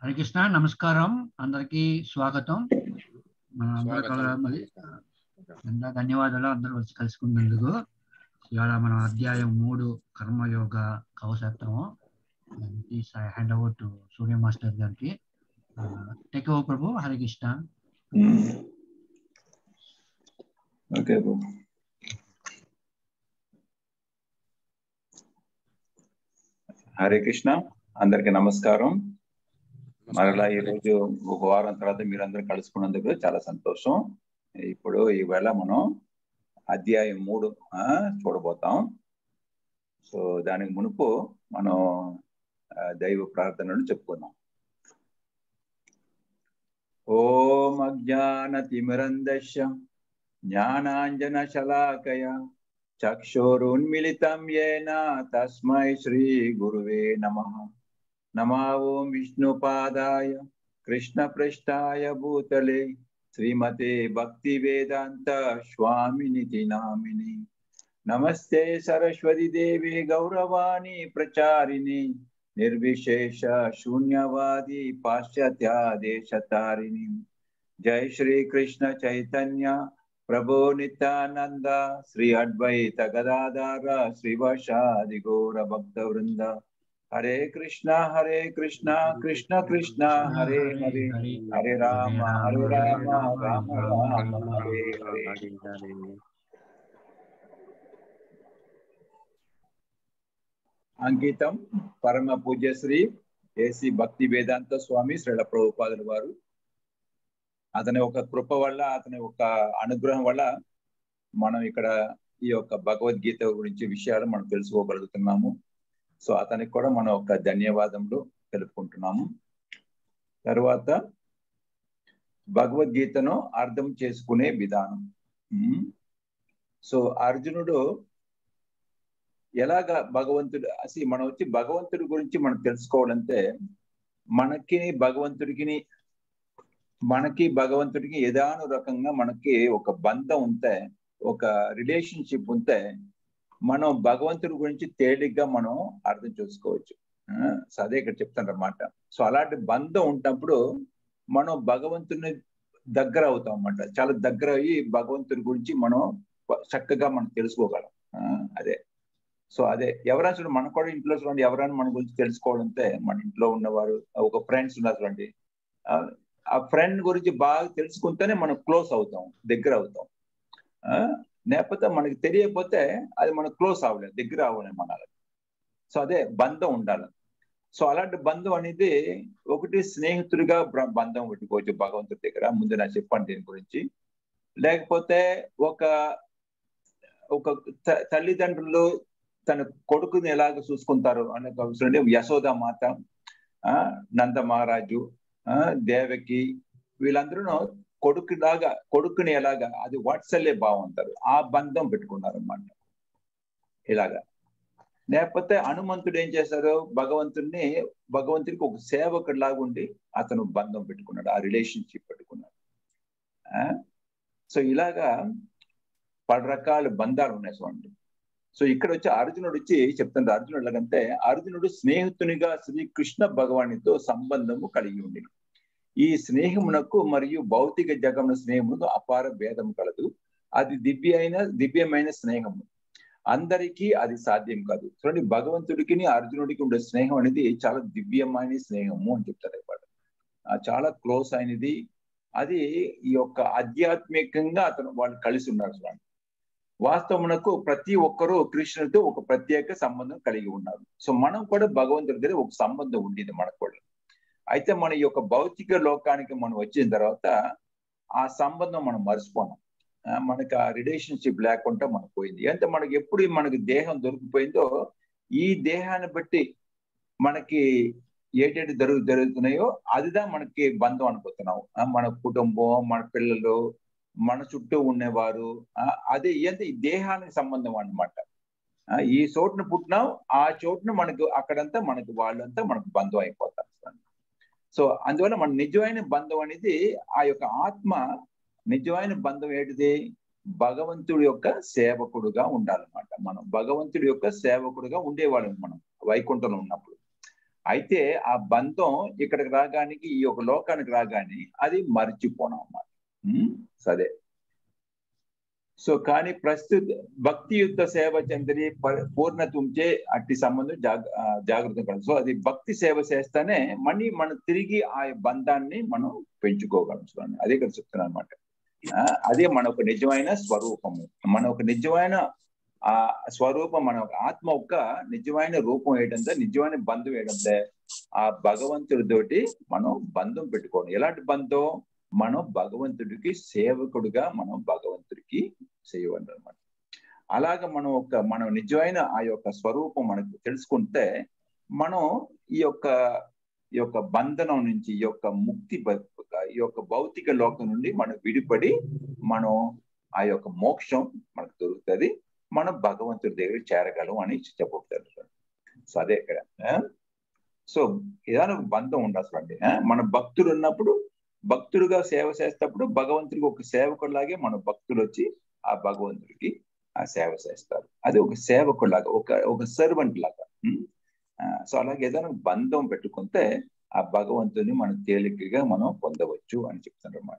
హరికృష్ణ నమస్కారం అందరికీ స్వాగతం మన అందరూ స్వాగతం. కల- మళ్ళీ ఎంత ధన్యవాదాలు అందరూ వచ్చి కలుసుకున్నందుకు ఇవాళ మనం అధ్యాయం మూడు కర్మయోగ కవసత్వము hand over to Surya master గారికి టెక్ ఓవర్ ప్రభు హరికృష్ణ ఓకే బాబు హరే కృష్ణ అందరికి నమస్కారం మరలా ఈ రోజు ఒక వారం తర్వాత మీరందరూ కలుసుకున్నందుకు చాలా సంతోషం ఇప్పుడు ఈవేళ మనం అధ్యాయం మూడు ఆ, చూడబోతాం సో దానికి మునుపు మనం ఆ, దైవ ప్రార్థనను చెప్పుకుందాం ఓం అజ్ఞాన తిమిరందశ జ్ఞానాంజన శలాకయ చక్షురున్మిళితం येन తస్మై శ్రీ గురువే నమః నమా ఓం విష్ణుపాదాయ కృష్ణపృష్ఠాయ భూతలే శ్రీమతే భక్తి వేదాంత స్వామినితి నామిని నమస్తే సరస్వతి దేవి గౌరవాణి ప్రచారిణి నిర్విశేష శూన్యవాది పాశ్చాత్య దేశతారిణి జై శ్రీ కృష్ణ చైతన్య ప్రభు నిత్యానంద శ్రీ అద్వైత గదాధార శ్రీవశాది గౌర భక్త వృంద హరే కృష్ణ హరే కృష్ణ కృష్ణ కృష్ణ హరే హరే హరే రామ హరే రామ రామ రామ హరే హరే అంకితం పరమ పూజ్య శ్రీ ఏసి భక్తి వేదాంత స్వామి శ్రీల ప్రభుపాదుల వారు అతని ఒక కృప వల్ల అతని ఒక అనుగ్రహం వల్ల మనం ఇక్కడ ఈ యొక్క భగవద్గీత గురించి విషయాలు మనం తెలుసుకోగలుగుతున్నాము సో అతనికి కూడా మనం ఒక ధన్యవాదములు తెలుపుకుంటున్నాము తర్వాత భగవద్గీతను అర్థం చేసుకునే విధానం ఉమ్. సో అర్జునుడు ఎలాగా భగవంతుడు అసలు మనం వచ్చి భగవంతుడి గురించి మనం తెలుసుకోవాలంటే మనకి భగవంతుడికి మనకి భగవంతుడికి ఏదాను రకంగా మనకి ఒక బంధం ఉంటే ఒక రిలేషన్షిప్ ఉంటే మనం భగవంతుడి గురించి తేలిగ్గా మనం అర్థం చేసుకోవచ్చు ఆ, సో అదే ఇక్కడ చెప్తాను అన్నమాట సో అలాంటి బంధం ఉన్నప్పుడు మనం భగవంతుని దగ్గర అవుతాం అన్నమాట చాలా దగ్గర అయ్యి భగవంతుడి గురించి మనం చక్కగా మనం తెలుసుకోగలం ఆ, అదే సో అదే ఎవరైనా చూడండి మనం కూడా ఇంట్లో చూడండి ఎవరైనా మన గురించి తెలుసుకోవాలంటే మన ఇంట్లో ఉన్నవారు ఒక ఫ్రెండ్స్ ఉన్నారు చూడండి ఆ, ఆ ఫ్రెండ్ గురించి బాగా తెలుసుకుంటేనే మనం క్లోజ్ అవుతాం దగ్గర అవుతాం ఆ, లేకపోతే మనకి తెలియకపోతే అది మనం క్లోజ్ అవ్వలేదు దగ్గర అవ్వలేము మన సో అదే బంధం ఉండాలి సో అలాంటి బంధం అనేది ఒకటి స్నేహితుడిగా బ్ర- బంధం పెట్టుకోవచ్చు భగవంతుడి దగ్గర ముందు నా చెప్పండి దీని గురించి లేకపోతే ఒక ఒక త- తల్లిదండ్రులు తన కొడుకుని ఎలాగ చూసుకుంటారు అనే ఒక విషయం అంటే యశోద మాత ఆ నంద మహారాజు ఆ దేవకి వీళ్ళందరూ కొడుకులాగా కొడుకుని ఎలాగా అది వాట్సల్లే బాగుంటారు ఆ బంధం పెట్టుకున్నారు అన్నమాట ఇలాగా లేకపోతే హనుమంతుడు ఏం చేశారు భగవంతుడిని భగవంతుడికి ఒక సేవకుడు లాగా ఉండి అతను బంధం పెట్టుకున్నాడు ఆ రిలేషన్షిప్ పెట్టుకున్నాడు ఆ? సో ఇలాగా పలు రకాల బంధాలు ఉన్నాయి చూడండి సో ఇక్కడ వచ్చి అర్జునుడు వచ్చి చెప్తాడు అర్జునుడు ఎలాగంటే అర్జునుడు స్నేహితునిగా శ్రీకృష్ణ భగవానితో సంబంధము కలిగి ఉంది ఈ స్నేహమునకు మరియు భౌతిక జగమున స్నేహమునకు అపార భేదం కలదు అది దివ్య అయిన దివ్యమైన స్నేహము అందరికీ అది సాధ్యం కాదు చూడండి భగవంతుడికి అర్జునుడికి ఉండే స్నేహం అనేది చాలా దివ్యమైన స్నేహము అని చెప్తారు ఇక్కడ ఆ చాలా క్లోజ్ అయినది అది ఈ యొక్క ఆధ్యాత్మికంగా అతను వాళ్ళు కలిసి ఉన్నారు చూడండి వాస్తవమునకు ప్రతి ఒక్కరూ కృష్ణుడితో ఒక ప్రత్యేక సంబంధం కలిగి ఉన్నారు సో మనం కూడా భగవంతుడి దగ్గర ఒక సంబంధం ఉండేది మనకు కూడా అయితే మన ఈ యొక్క భౌతిక లోకానికి మనం వచ్చిన తర్వాత ఆ సంబంధం మనం మర్చిపోన్నాం ఆ, మనకి ఆ రిలేషన్షిప్ లేకుండా మనకు పోయింది అంటే మనకి ఎప్పుడు మనకి దేహం దొరికిపోయిందో ఈ దేహాన్ని బట్టి మనకి ఏటేటి జరుగు జరుగుతున్నాయో అదిదా మనకి బంధం అనుకుంటున్నాం ఆ, మన కుటుంబం మన పిల్లలు మన చుట్టూ ఉండేవారు ఆ, అదే ఏంటి ఈ దేహానికి సంబంధం అన్నమాట ఆ, ఈ చోటును పుట్టినాం ఆ చోటును మనకు అక్కడంతా మనకు వాళ్ళంతా మనకు బంధం అయిపోతారు సో అందువల్ల మన నిజమైన బంధం అనేది ఆ యొక్క ఆత్మ నిజమైన బంధం ఏంటిది భగవంతుడి యొక్క సేవకుడుగా ఉండాలన్నమాట మనం భగవంతుడి యొక్క సేవకుడుగా ఉండేవాళ్ళం మనం వైకుంఠంలో ఉన్నప్పుడు అయితే ఆ బంధం ఇక్కడికి రాగానికి ఈ యొక్క లోకానికి రాగానే అది మర్చిపోవడం అన్నమాట ఉమ్, సరే సో కానీ ప్రస్తుత భక్తియుక్త సేవ చెందిని ప- పూర్ణత ఉంచే అట్టి సంబంధం జాగ ఆ, జాగ్రత్త పడాలి. సో అది భక్తి సేవ చేస్తేనే మళ్ళీ మనం తిరిగి ఆ బంధాన్ని మనం పెంచుకోగలం చూడండి అదే ఇక్కడ చెప్తున్నాను అనమాట అదే మన ఒక నిజమైన స్వరూపము మన ఒక నిజమైన ఆ స్వరూపం మన ఒక ఆత్మ యొక్క నిజమైన రూపం ఏంటంటే నిజమైన బంధం ఏంటంటే ఆ భగవంతుడితోటి మనం బంధం పెట్టుకోవడం ఎలాంటి బంధం మనం భగవంతుడికి సేవకుడుగా మనం భగవంతుడికి చేయవాలి అనమాట అలాగ మనం ఒక మనం నిజమైన ఆ యొక్క స్వరూపం మనకు తెలుసుకుంటే మనం ఈ యొక్క ఈ యొక్క బంధనం నుంచి ఈ యొక్క ముక్తి బ- ఈ యొక్క భౌతిక లోకం నుండి మనం విడిపడి మనం ఆ యొక్క మోక్షం మనకు దొరుకుతుంది మనం భగవంతుడి దగ్గర చేరగలం అని చెప్పబడతారు సో అదే ఇక్కడ ఆ? సో ఏదైనా ఒక బంధం ఉండాలి చూడండి ఆ? మన భక్తుడు ఉన్నప్పుడు భక్తుడుగా సేవ చేసేటప్పుడు భగవంతుడికి ఒక సేవకుడిలాగే మన భక్తులు వచ్చి ఆ భగవంతుడికి ఆ సేవ చేస్తారు అది ఒక సేవకుడిలాగా ఒక ఒక సర్వెంట్ లాగా ఉం? ఆ, సో అలాగే ఏదైనా ఒక బంధం పెట్టుకుంటే ఆ భగవంతుని మనం తేలికగా మనం పొందవచ్చు అని చెప్తున్నారు అన్నమాట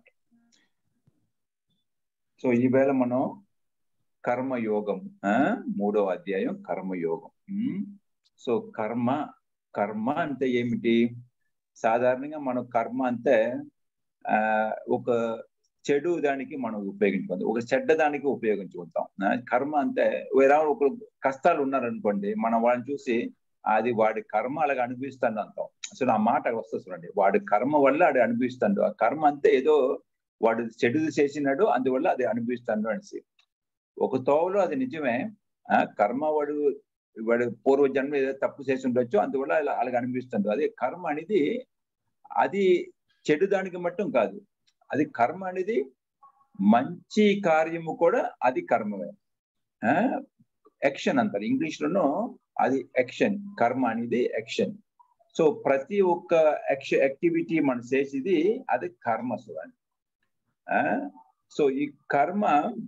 సో ఈవేళ మనం కర్మయోగం ఆ మూడో అధ్యాయం కర్మయోగం ఉం? సో కర్మ కర్మ అంటే ఏమిటి సాధారణంగా మనం కర్మ అంటే ఆ ఒక చెడు దానికి మనం ఉపయోగించుకుంటాం ఒక చెడ్డ దానికి ఉపయోగించుకుంటాం ఆ, కర్మ అంటే వేరే ఒక కష్టాలు ఉన్నారనుకోండి మనం వాళ్ళని చూసి అది వాడి కర్మ అలాగ అనిపిస్తాను అంటాం అసలు ఆ మాట వస్తుంది చూడండి వాడి కర్మ వల్ల అది అనిపిస్తాడు ఆ కర్మ అంతే ఏదో వాడు చెడుది చేసినాడు అందువల్ల అది అనిపిస్తాడు అనేసి ఒక తోవలో అది నిజమే ఆ కర్మ వాడు వాడు పూర్వజన్మ ఏదో తప్పు చేసి ఉండొచ్చు అందువల్ల అలా అలాగ అనిపిస్తుంది అదే కర్మ అనేది అది చెడు దానికి మట్టం కాదు అది కర్మ అనేది మంచి కార్యము కూడా అది కర్మమే ఆ యాక్షన్ అంటారు ఇంగ్లీష్ లోనూ అది యాక్షన్ కర్మ అనేది యాక్షన్ సో ప్రతి ఒక్క యాక్షన్ యాక్టివిటీ మనం చేసేది అది కర్మ చూడండి ఆ సో ఈ కర్మ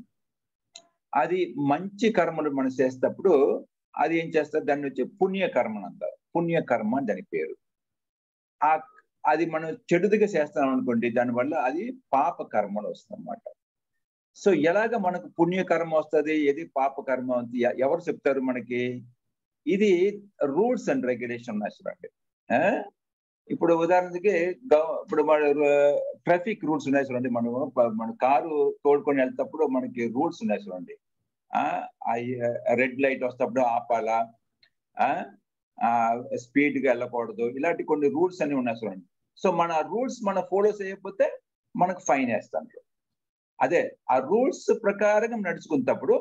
అది మంచి కర్మలు మనం చేసేటప్పుడు అది ఏం చేస్తారు దాన్ని వచ్చి పుణ్యకర్మ అని అంటారు పుణ్యకర్మ అని దాని పేరు ఆ అది మనం చెడుదిగా చేస్తాం అనుకోండి దానివల్ల అది పాప కర్మలు వస్తుంది అనమాట సో ఎలాగ మనకు పుణ్యకర్మ వస్తుంది ఏది పాప కర్మ ఉంది ఎ- ఎవరు చెప్తారు మనకి ఇది రూల్స్ అండ్ రెగ్యులేషన్ ఉన్నాయి చూడండి ఆ? ఇప్పుడు ఉదాహరణకి గవ- ఇప్పుడు మన ట్రాఫిక్ రూల్స్ ఉన్నాయి చూడండి మనం ప- మన కారు తోడుకొని వెళ్తేప్పుడు మనకి రూల్స్ ఉన్నాయి చూడండి ఆ రెడ్ లైట్ వస్తేప్పుడు ఆపాలా ఆ స్పీడ్ గా వెళ్ళకూడదు ఇలాంటి కొన్ని రూల్స్ అన్ని ఉన్నాయి చూడండి సో మన రూల్స్ మన ఫాలో చేయకపోతే మనకు ఫైన్ వేస్తాను అదే ఆ రూల్స్ ప్రకారం నడుచుకున్నప్పుడు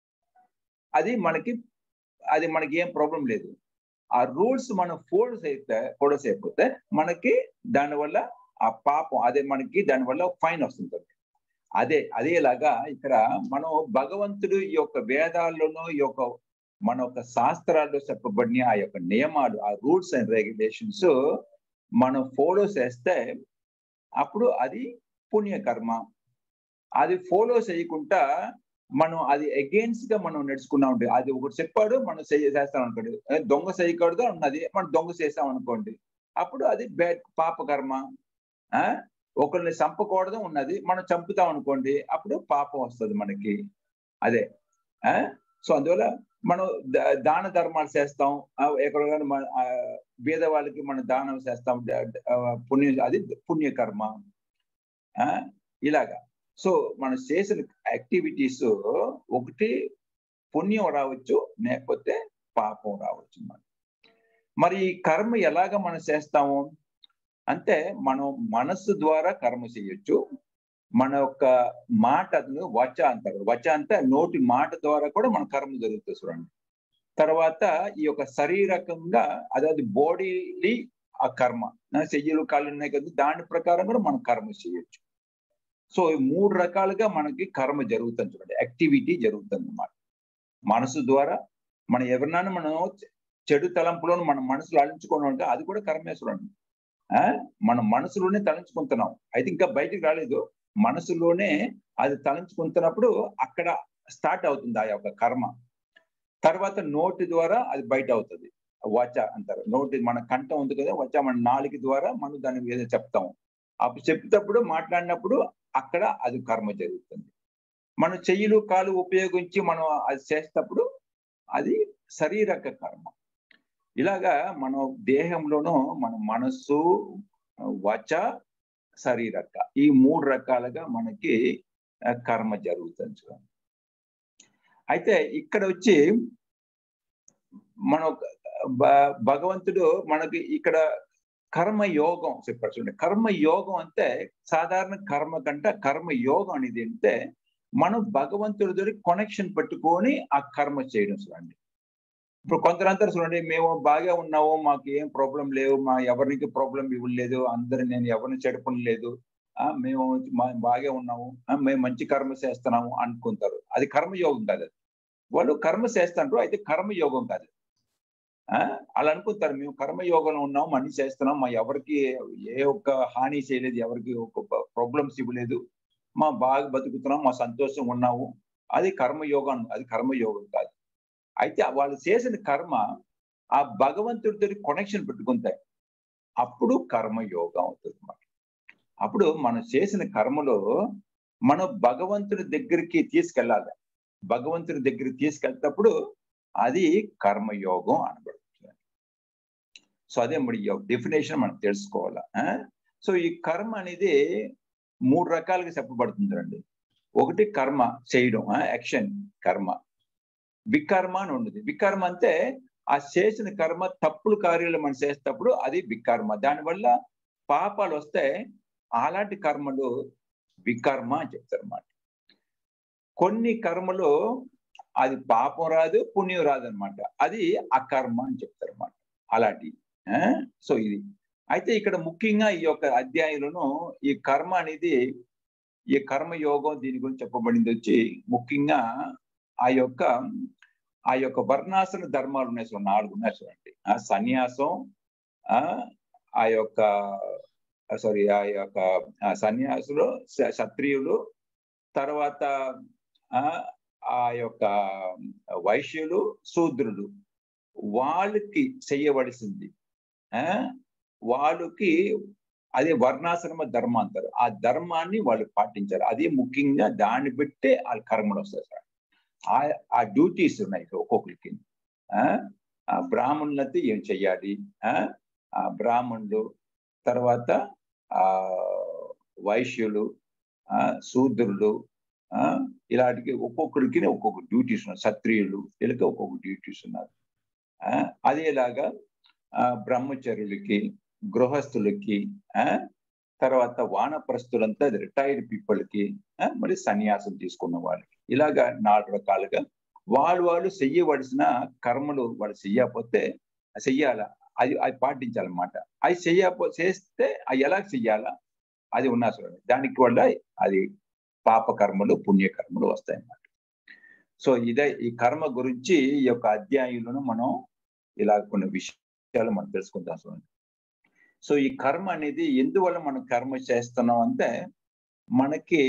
అది మనకి అది మనకి ఏం ప్రాబ్లం లేదు ఆ రూల్స్ మనం ఫోలో చేస్తే ఫాలో చేయకపోతే మనకి దానివల్ల ఆ పాపం అదే మనకి దానివల్ల ఫైన్ వస్తుంది అదే అదేలాగా ఇక్కడ మనం భగవంతుడు ఈ యొక్క వేదాల్లోనూ ఈ యొక్క మన యొక్క శాస్త్రాల్లో చెప్పబడిన ఆ యొక్క నియమాలు ఆ రూల్స్ అండ్ రెగ్యులేషన్స్ మనం ఫాలో చేస్తే అప్పుడు అది పుణ్యకర్మ అది ఫాలో చేయకుండా మనం అది అగేన్స్ట్ గా మనం నడుచుకున్నాం ఉంటే అది ఒకటి చెప్పాడు మనం చేయ- చేస్తాం అనుకోండి ఏ, దొంగ చేయకూడదు ఉన్నది మనం దొంగ చేస్తాం అనుకోండి అప్పుడు అది బ్యాడ్ పాప కర్మ ఆ ఒకరిని చంపకూడదు ఉన్నది మనం చంపుతాం అనుకోండి అప్పుడు పాపం వస్తుంది మనకి అదే ఆ సో అందువల్ల మనం ద- దాన ధర్మాలు చేస్తాం ఆ, ఎక్కడ బీద వాళ్ళకి మనం దానం చేస్తాం ద- ద- ఆ, పుణ్య అది పుణ్యకర్మ ఆ ఇలాగా సో మనం చేసిన యాక్టివిటీస్ ఒకటి పుణ్యం రావచ్చు లేకపోతే పాపం రావచ్చు అన్నమాట. మరి ఈ కర్మ ఎలాగ మనం చేస్తాము అంటే మనం మనస్సు ద్వారా కర్మ చేయొచ్చు మన యొక్క మాటను వచ అంటారు వచ అంటే నోటి మాట ద్వారా కూడా మన కర్మ జరుగుతుంది చూడండి తర్వాత ఈ యొక్క శారీరకంగా అதாவது బాడీలీ ఆ కర్మ నా చెయ్యలు కాళ్ళు ఉన్నాయి కదా దాని ప్రకారం కూడా మనం కర్మ చేయొచ్చు సో ఈ మూడు రకాలుగా మనకి కర్మ జరుగుతుంది చూడండి యాక్టివిటీ జరుగుతుంది అన్నమాట మనసు ద్వారా మనం ఎవరినైనా మనం చెడు తలంపులను మన మనసులో అలించుకోవడం అంటే అది కూడా కర్మే చూడండి ఆ మన మనసులోనే తలంచుకుంటున్నాం అయితే ఇంకా బయటికి రాలేదు మనసులోనే అది తలంచుకుంటున్నప్పుడు అక్కడ స్టార్ట్ అవుతుంది ఆ యొక్క కర్మ తర్వాత నోటి ద్వారా అది బయట అవుతుంది వచ అంటారు నోటి మన కంఠం ఉంది కదా వచ మన నాలుక ద్వారా మనం దాన్ని ఏదో చెప్తాం అప్పుడు చెప్పేటప్పుడు మాట్లాడినప్పుడు అక్కడ అది కర్మ జరుగుతుంది మన చెయ్యిలు కాలు ఉపయోగించి మనం అది చేసేటప్పుడు అది శరీరక కర్మ ఇలాగా మన దేహంలోనూ మన మనస్సు వచ శరీరక ఈ మూడు రకాలుగా మనకి కర్మ జరుగుతుంది చూడండి అయితే ఇక్కడ వచ్చి మన భగవంతుడు మనకి ఇక్కడ కర్మ యోగం చెప్పారు చూడండి కర్మ యోగం అంటే సాధారణ కర్మ కంటే కర్మ యోగం అనేది అంటే మనం భగవంతుడి కనెక్షన్ పెట్టుకొని ఆ కర్మ చేయడం చూడండి ఇప్పుడు కొందరందరూ చూడండి మేము బాగా ఉన్నాము మాకు ఏం ప్రాబ్లం లేవు మా ఎవరికి ప్రాబ్లం ఇవ్వలేదు అందరు నేను ఎవరిని చెడపడం లేదు మేము బాగా ఉన్నాము మేము మంచి కర్మ చేస్తున్నాము అనుకుంటారు అది కర్మయోగం కాదు వాళ్ళు కర్మ చేస్తారు అయితే కర్మయోగం కాదు అలా అనుకుంటారు మేము కర్మయోగంలో ఉన్నాము అన్ని చేస్తున్నాం మా ఎవరికి ఏ ఒక్క హాని చేయలేదు ఎవరికి ఒక ప్రాబ్లమ్స్ ఇవ్వలేదు మా బాగా బతుకుతున్నాం మా సంతోషం ఉన్నాము అది కర్మయోగం అది కర్మయోగం కాదు అయితే వాళ్ళు చేసిన కర్మ ఆ భగవంతుడితో కనెక్షన్ పెట్టుకుంటాయి అప్పుడు కర్మయోగం అవుతుంది అన్నమాట అప్పుడు మనం చేసిన కర్మలో మనం భగవంతుడి దగ్గరికి తీసుకెళ్ళాలి భగవంతుడి దగ్గరికి తీసుకెళ్తేప్పుడు అది కర్మయోగం అనబడుతుంది సో అదే మరి డెఫినేషన్ మనం తెలుసుకోవాలా సో ఈ కర్మ అనేది మూడు రకాలుగా చెప్పబడుతుంది అండి ఒకటి కర్మ చేయడం యాక్షన్ కర్మ వికర్మ అని ఉండదు వికర్మ అంటే ఆ చేసిన కర్మ తప్పులు కార్యాలు మనం చేసేటప్పుడు అది వికర్మ దానివల్ల పాపాలు వస్తే అలాంటి కర్మలు వికర్మ అని చెప్తారు అన్నమాట కొన్ని కర్మలు అది పాపం రాదు పుణ్యం రాదు అనమాట అది అకర్మ అని చెప్తారు అనమాట అలాంటి సో ఇది అయితే ఇక్కడ ముఖ్యంగా ఈ యొక్క అధ్యాయంలోను ఈ కర్మ అనేది ఈ కర్మ యోగం దీని గురించి చెప్పబడింది వచ్చి ముఖ్యంగా ఆ యొక్క ఆ యొక్క వర్ణాసన ధర్మాలు ఉన్నాయి చూడండి నాలుగు ఉన్నాయి చూడండి ఆ సన్యాసం ఆ యొక్క సారీ ఆ యొక్క సన్యాసులు క్షత్రియులు తర్వాత ఆ యొక్క వైశ్యులు శూద్రులు వాళ్ళకి చెయ్యవలసింది వాళ్ళకి అదే వర్ణాశ్రమ ధర్మ అంటారు ఆ ధర్మాన్ని వాళ్ళు పాటించారు అదే ముఖ్యంగా దాన్ని బట్టే వాళ్ళ కర్మలు వస్తాయి సార్ ఆ ఆ డ్యూటీస్ ఉన్నాయి ఒక్కొక్కరికి ఆ బ్రాహ్మణులతో ఏం చెయ్యాలి ఆ బ్రాహ్మణులు తర్వాత ఆ వైశ్యులు ఆ శూద్రులు ఆ ఇలాంటికి ఒక్కొక్కరికి ఒక్కొక్క డ్యూటీస్ ఉన్నాయి క్షత్రియులు వీళ్ళకి ఒక్కొక్క డ్యూటీస్ ఉన్నారు అదేలాగా ఆ బ్రహ్మచర్యులకి గృహస్థులకి ఆ తర్వాత వానప్రస్తులంతా రిటైర్డ్ పీపుల్కి మరి సన్యాసం తీసుకున్న వాళ్ళకి ఇలాగా నాలుగు రకాలుగా వాళ్ళు వాళ్ళు చెయ్యవలసిన కర్మలు వాళ్ళు చెయ్యకపోతే చెయ్యాల అది అది పాటించాలన్నమాట అది చెయ్యపో చేస్తే అది ఎలా చెయ్యాలా అది ఉన్నా చూడండి దానికి వల్ల అది పాప కర్మలు పుణ్యకర్మలు వస్తాయన్నమాట సో ఇదే ఈ కర్మ గురించి ఈ యొక్క అధ్యాయంలోనూ మనం ఇలా కొన్ని విషయాలు మనం తెలుసుకుంటాం చూడండి సో ఈ కర్మ అనేది ఎందువల్ల మనం కర్మ చేస్తున్నాం అంటే మనకి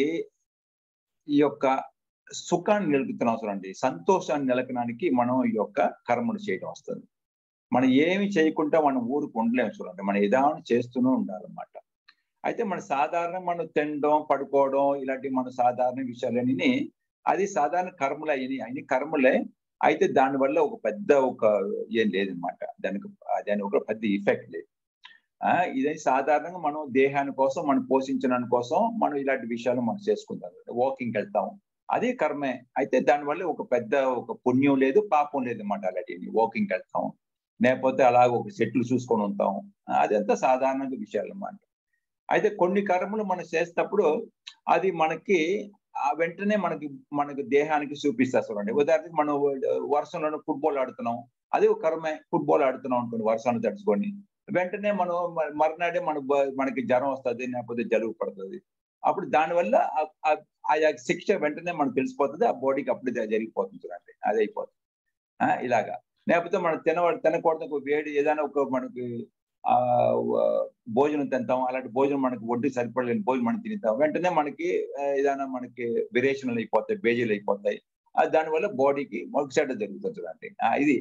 ఈ యొక్క సుఖాన్ని నిలుపుతున్నాం చూడండి సంతోషాన్ని నిలకడానికి మనం ఈ యొక్క కర్మను చేయడం వస్తుంది మనం ఏమి చేయకుండా మనం ఊరికి ఉండలేము చూడండి మనం ఏదాన్ని చేస్తూనే ఉండాలన్నమాట అయితే మన సాధారణ మనం తినడం పడుకోవడం ఇలాంటి మన సాధారణ విషయాలన్నీ అది సాధారణ కర్మలు అయినాయి అన్ని కర్మలే అయితే దానివల్ల ఒక పెద్ద ఒక ఏం లేదనమాట దానికి దాని ఒక పెద్ద ఇఫెక్ట్ లేదు ఆ ఇదే సాధారణంగా మనం దేహాని కోసం మనం పోషించడానికి కోసం మనం ఇలాంటి విషయాలు మనం చేసుకుంటాం వాకింగ్కి వెళ్తాం అదే కర్మే అయితే దానివల్ల ఒక పెద్ద ఒక పుణ్యం లేదు పాపం లేదు అన్నమాట అలాంటి వాకింగ్కి వెళ్తాం లేకపోతే అలాగ ఒక చెట్లు చూసుకొని ఉంటాం అదంతా సాధారణంగా విషయాలు అన్నమాట అయితే కొన్ని కర్మలు మనం చేసేటప్పుడు అది మనకి ఆ వెంటనే మనకి మనకి దేహానికి చూపిస్తా చూడండి ఉదాహరణకి మనం వర్షంలో ఫుట్బాల్ ఆడుతున్నాం అది ఒక కర్మే ఫుట్బాల్ ఆడుతున్నాం అనుకోండి వర్షాన్ని తడుచుకొని వెంటనే మనం మర్నాడే మన మనకి జ్వరం వస్తుంది లేకపోతే జలుబు పడుతుంది అప్పుడు దానివల్ల ఆ శిక్ష వెంటనే మనకు తెలిసిపోతుంది ఆ బాడీకి అప్పుడు జరిగిపోతుంది చూడండి అది అయిపోతుంది ఇలాగా లేకపోతే మనం తినవాడు తినకూడదు వేడి ఏదైనా ఒక మనకి ఆ భోజనం తింటాం అలాంటి భోజనం మనకి ఒడ్డు సరిపడలేని భోజనం మనం తింటాం వెంటనే మనకి ఏదైనా మనకి విరేచనలు అయిపోతాయి బేజీలు అయిపోతాయి దానివల్ల బాడీకి మొదటి సైడ్ జరుగుతుంది చూడండి ఇది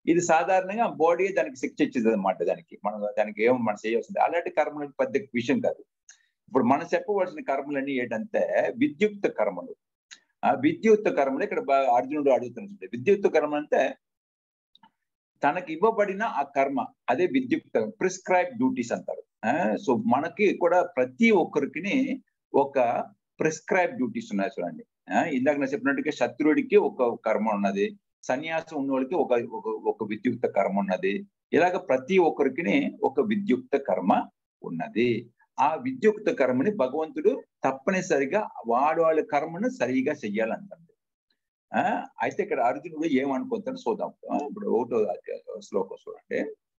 ఇది సాధారణంగా బాడీ దానికి శిక్ష ఇచ్చేది అనమాట దానికి మనం దానికి ఏమో మనం చేయాల్సింది అలాంటి కర్మలు పెద్ద విషయం కాదు ఇప్పుడు మనం చెప్పవలసిన కర్మలన్నీ ఏంటంటే విద్యుక్త కర్మలు ఆ విద్యుత్ కర్మలు ఇక్కడ బా- అర్జునుడు అడుగుతున్నాడు విద్యుత్ కర్మ అంటే తనకి ఇవ్వబడిన ఆ కర్మ అదే విద్యుక్త ప్రిస్క్రైబ్ డ్యూటీస్ అంటారు సో మనకి కూడా ప్రతి ఒక్కరికి ఒక ప్రిస్క్రైబ్ డ్యూటీస్ ఉన్నాయి చూడండి ఆ, ఇందాక నేను చెప్పినట్టుగా శత్రువుడికి ఒక కర్మ ఉన్నది సన్యాసం ఉన్న వాళ్ళకి ఒక ఒక ఒక విద్యుక్త కర్మ ఉన్నది ఇలాగ ప్రతి ఒక్కరికి ఒక విద్యుక్త కర్మ ఉన్నది ఆ విద్యుక్త కర్మని భగవంతుడు తప్పనిసరిగా వాడు వాళ్ళ కర్మను సరిగా చెయ్యాలంటాడు ఆ అయితే ఇక్కడ అర్జునుడు ఏమనుకుంటాడు చూద్దాం ఆ, ఇప్పుడు ఒకటో అధ్యాయం శ్లోకం చూడండి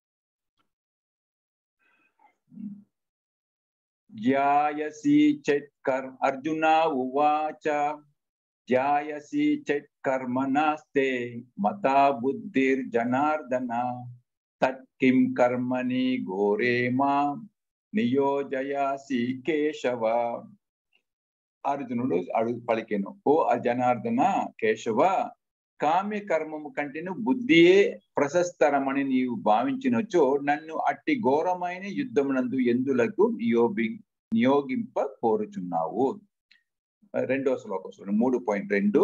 ధ్యాయసి చెట్ కర్ అర్జున ఉవాచ ధ్యాయసి చెట్ కర్మనాస్తే మతా బుద్ధిర్ జనార్దన తత్ కిం కర్మని ఘోరే మా నియోజయాసి కేశవ అర్జునుడు అడుగు పలికెను ఓ జనార్దన కేశవ కామ్య కర్మము కంటేను బుద్ధియే ప్రశస్తరమని నీవు భావించినచో నన్ను అట్టి ఘోరమైన యుద్ధమునందు ఎందులకు నియోగి నియోగింప కోరుచున్నావు రెండో శ్లోకం చూడండి మూడు పాయింట్ రెండు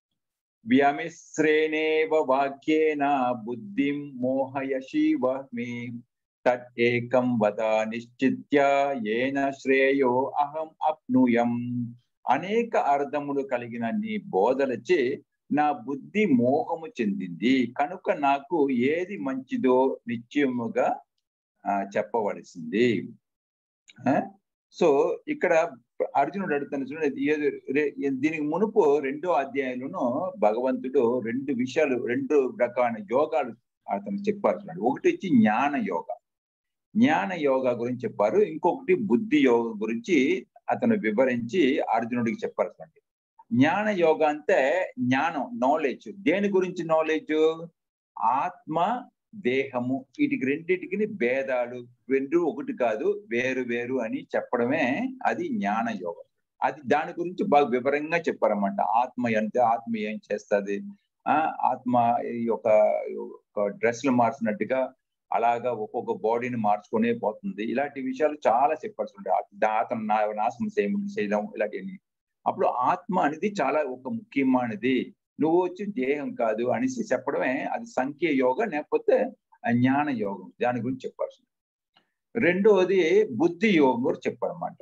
వ్యామిశ్రేణేవ వాక్యేన బుద్ధిం మోహయశివ మే తట్ ఏకం వద నిశ్చిత్య ఏన శ్రేయో అహం అప్నుయం అనేక అర్థములు కలిగిన నీ బోధలచే నా బుద్ధి మోహము చెందింది కనుక నాకు ఏది మంచిదో నిశ్చయముగా ఆ, చెప్పవలసింది ఆ? సో ఇక్కడ అర్జునుడు అడుగుతాను చూడండి ఏది- రే- దీనికి మునుపు రెండో అధ్యాయంలోనూ భగవంతుడు రెండు విషయాలు రెండు రకాల యోగాలు అతను చెప్పారు చూడండి ఒకటి వచ్చి జ్ఞాన యోగ జ్ఞాన యోగా గురించి చెప్పారు ఇంకొకటి బుద్ధి యోగ గురించి అతను వివరించి అర్జునుడికి చెప్పారు చూడండి జ్ఞాన యోగ అంటే జ్ఞానం నాలెడ్జ్ దేని గురించి నాలెడ్జ్ ఆత్మ దేహము వీటికి రెండింటికి భేదాలు రెండు ఒకటి కాదు వేరు వేరు అని చెప్పడమే అది జ్ఞాన యోగం అది దాని గురించి బాగా వివరంగా చెప్పారన్నమాట ఆత్మ ఎంత ఆత్మ ఏం చేస్తుంది ఆ ఆత్మ ఈ యొక్క ఒక డ్రెస్లు మార్చినట్టుగా అలాగా ఒక్కొక్క బాడీని మార్చుకునే పోతుంది ఇలాంటి విషయాలు చాలా చెప్పాల్సి ఉంటాయి అతను నా నాశనం చేయ చేయడం ఇలాంటివన్నీ అప్పుడు ఆత్మ అనేది చాలా ఒక ముఖ్యమైనది నువ్వు వచ్చి దేహం కాదు అనేసి చెప్పడమే అది సంఖ్య యోగం లేకపోతే జ్ఞాన యోగం దాని గురించి చెప్పాల్సింది రెండోది బుద్ధి యోగం కూడా చెప్పారన్నమాట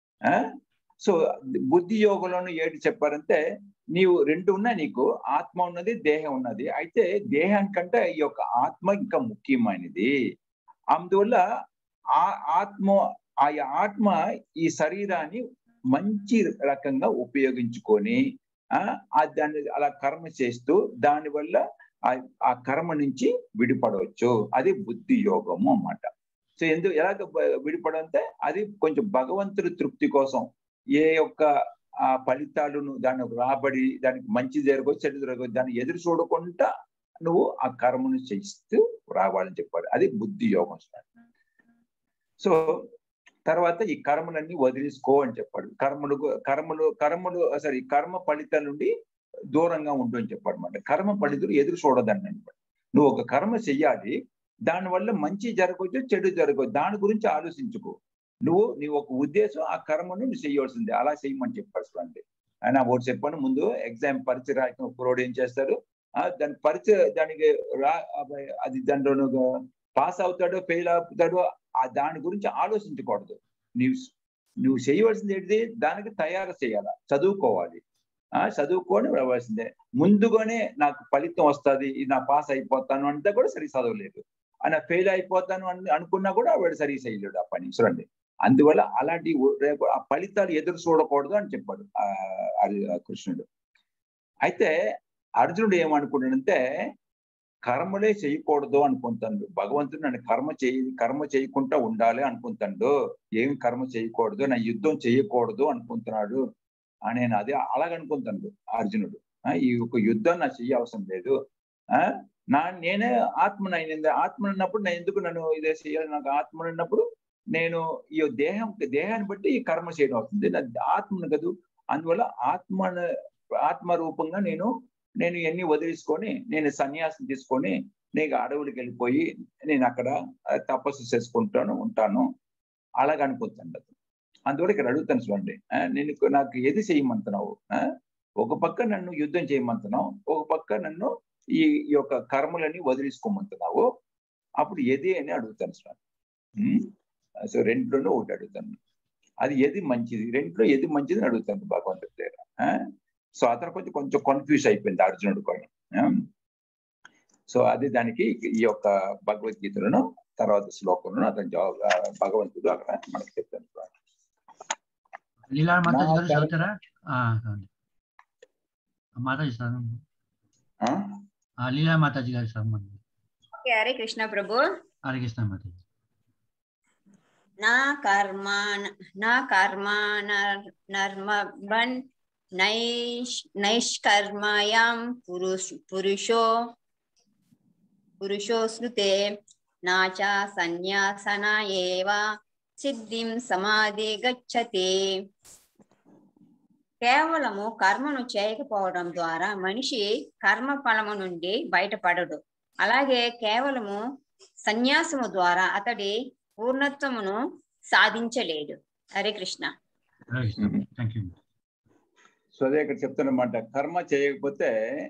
సో బుద్ధి యోగంలోనూ ఏంటి చెప్పారంటే నీవు రెండు ఉన్నాయి నీకు ఆత్మ ఉన్నది దేహం ఉన్నది అయితే దేహానికంటే ఈ యొక్క ఆత్మ ఇంకా ముఖ్యమైనది అందువల్ల ఆ ఆత్మ ఆ ఆత్మ ఈ శరీరాన్ని మంచి రకంగా ఉపయోగించుకొని ఆ దాన్ని అలా కర్మ చేస్తూ దానివల్ల ఆ కర్మ నుంచి విడిపడవచ్చు అది బుద్ధి యోగము అన్నమాట సో ఎందుకు ఎలాగ విడిపడంటే అది కొంచెం భగవంతుడి తృప్తి కోసం ఏ యొక్క ఆ ఫలితాలను దాన్ని రాబడి దానికి మంచి జరగవచ్చు చెడు జరగవచ్చు దాన్ని ఎదురు చూడకుండా నువ్వు ఆ కర్మను చేస్తూ రావాలని చెప్పాడు అది బుద్ధి యోగం సో తర్వాత ఈ కర్మలన్నీ వదిలేసుకో అని చెప్పాడు కర్మలు కర్మలు కర్మలు సారీ కర్మ ఫలితాల నుండి దూరంగా ఉండు అని చెప్పాడు అనమాట కర్మ ఫలితులు ఎదురు చూడదని అనమాట నువ్వు ఒక కర్మ చెయ్యాలి దానివల్ల మంచి జరగవచ్చు చెడు జరగవచ్చు దాని గురించి ఆలోచించుకో నువ్వు నీ ఒక ఉద్దేశం ఆ కర్మను నువ్వు చేయవలసింది అలా చేయమని చెప్పాల్సి అండి ఆయన ఒకటి చెప్పాను ముందు ఎగ్జామ్ పరీక్ష రాసిన కురోడు ఏం చేస్తారు దాని పరీక్ష దానికి రా అది దాంట్లో పాస్ అవుతాడో ఫెయిల్ అవుతాడో ఆ దాని గురించి ఆలోచించకూడదు నీవు నువ్వు చేయవలసింది ఏంటిది దానికి తయారు చేయాలి చదువుకోవాలి ఆ చదువుకొని రావాల్సిందే ముందుగానే నాకు ఫలితం వస్తుంది ఇది నా పాస్ అయిపోతాను అంటే కూడా సరి చదవలేదు ఆయన ఫెయిల్ అయిపోతాను అని అనుకున్నా కూడా వాడు సరి చేయలేడు ఆ పని చూడండి అందువల్ల అలాంటి రేపు ఆ ఫలితాలు ఎదురు చూడకూడదు అని చెప్పాడు ఆ కృష్ణుడు అయితే అర్జునుడు ఏమనుకున్నాడంటే కర్మలే చేయకూడదు అనుకుంటాడు భగవంతుడు నన్ను కర్మ చేయి కర్మ చేయకుండా ఉండాలి అనుకుంటాడు ఏం కర్మ చేయకూడదు నా యుద్ధం చేయకూడదు అనుకుంటున్నాడు అని నేను అదే అలాగనుకుంటాడు అర్జునుడు ఈ ఒక యుద్ధం నా చెయ్య అవసరం లేదు ఆ నా నేనే ఆత్మనైంది ఆత్మ ఉన్నప్పుడు నేను ఎందుకు నన్ను ఇదే చేయాలి నాకు ఆత్మ ఉన్నప్పుడు నేను ఈ దేహం దేహాన్ని బట్టి ఈ కర్మ చేయడం అవుతుంది నా ఆత్మను కదూ అందువల్ల ఆత్మ ఆత్మ రూపంగా నేను నేను ఇవన్నీ వదిలేసుకొని నేను సన్యాసం తీసుకొని నేను అడవులకి వెళ్ళిపోయి నేను అక్కడ ఆ, తపస్సు చేసుకుంటాను ఉంటాను అలాగ అనుకుంటాను అందువల్ల ఇక్కడ అడుగుతాను చూడండి ఆ, నేను ఇక- నాకు ఏది చేయమంటున్నావు ఆ? ఒక పక్క నన్ను యుద్ధం చేయమంటున్నావు ఒక పక్క నన్ను ఈ ఈ యొక్క కర్మలని వదిలేసుకోమంటున్నావు అప్పుడు ఏది అని అడుగుతాను చూడండి ఉమ్? సో రెండులోనూ ఒకటి అడుగుతాను అది ఏది మంచిది రెండులో ఏది మంచిది అని అడుగుతాను భగవంతుడి దగ్గర ఆ? సో అతను కొంచెం కొంచెం కన్ఫ్యూజ్ అయిపోయింది అర్జునుడు కూడా ఆ? సో అది దానికి ఈ యొక్క భగవద్గీతలను తర్వాత శ్లోకంలో అతను జవాబు ఆ, భగవంతుడు అక్కడ మనకి చెప్తాను లీలా మాతాజీ గారు నా- చదువుతారా ఆ, చదవండి. మాతాజీ చదవండి ఆ? ఆ, లీలా మాతాజీ గారు చదవండి ఓకే, హరే కృష్ణ ప్రభు హరికృష్ణ మాతాజీ నా కర్మ నా కర్మ నర్- నర్మబన్ నైష్ నైష్కర్మయాం పురుష్ పురుషో పురుషో స్మృతే నాచ సన్యాసన ఏవ సిద్ధిం సమాధి గచ్చతి కేవలము కర్మను చేయకపోవడం ద్వారా మనిషి కర్మ ఫలము నుండి బయటపడడు అలాగే కేవలము సన్యాసము ద్వారా అతడి పూర్ణత్వమును సాధించలేడు Hare Krishna Harikrishna thank you so అదే ఇక్కడ చెప్తున్నమాట కర్మ చేయకపోతే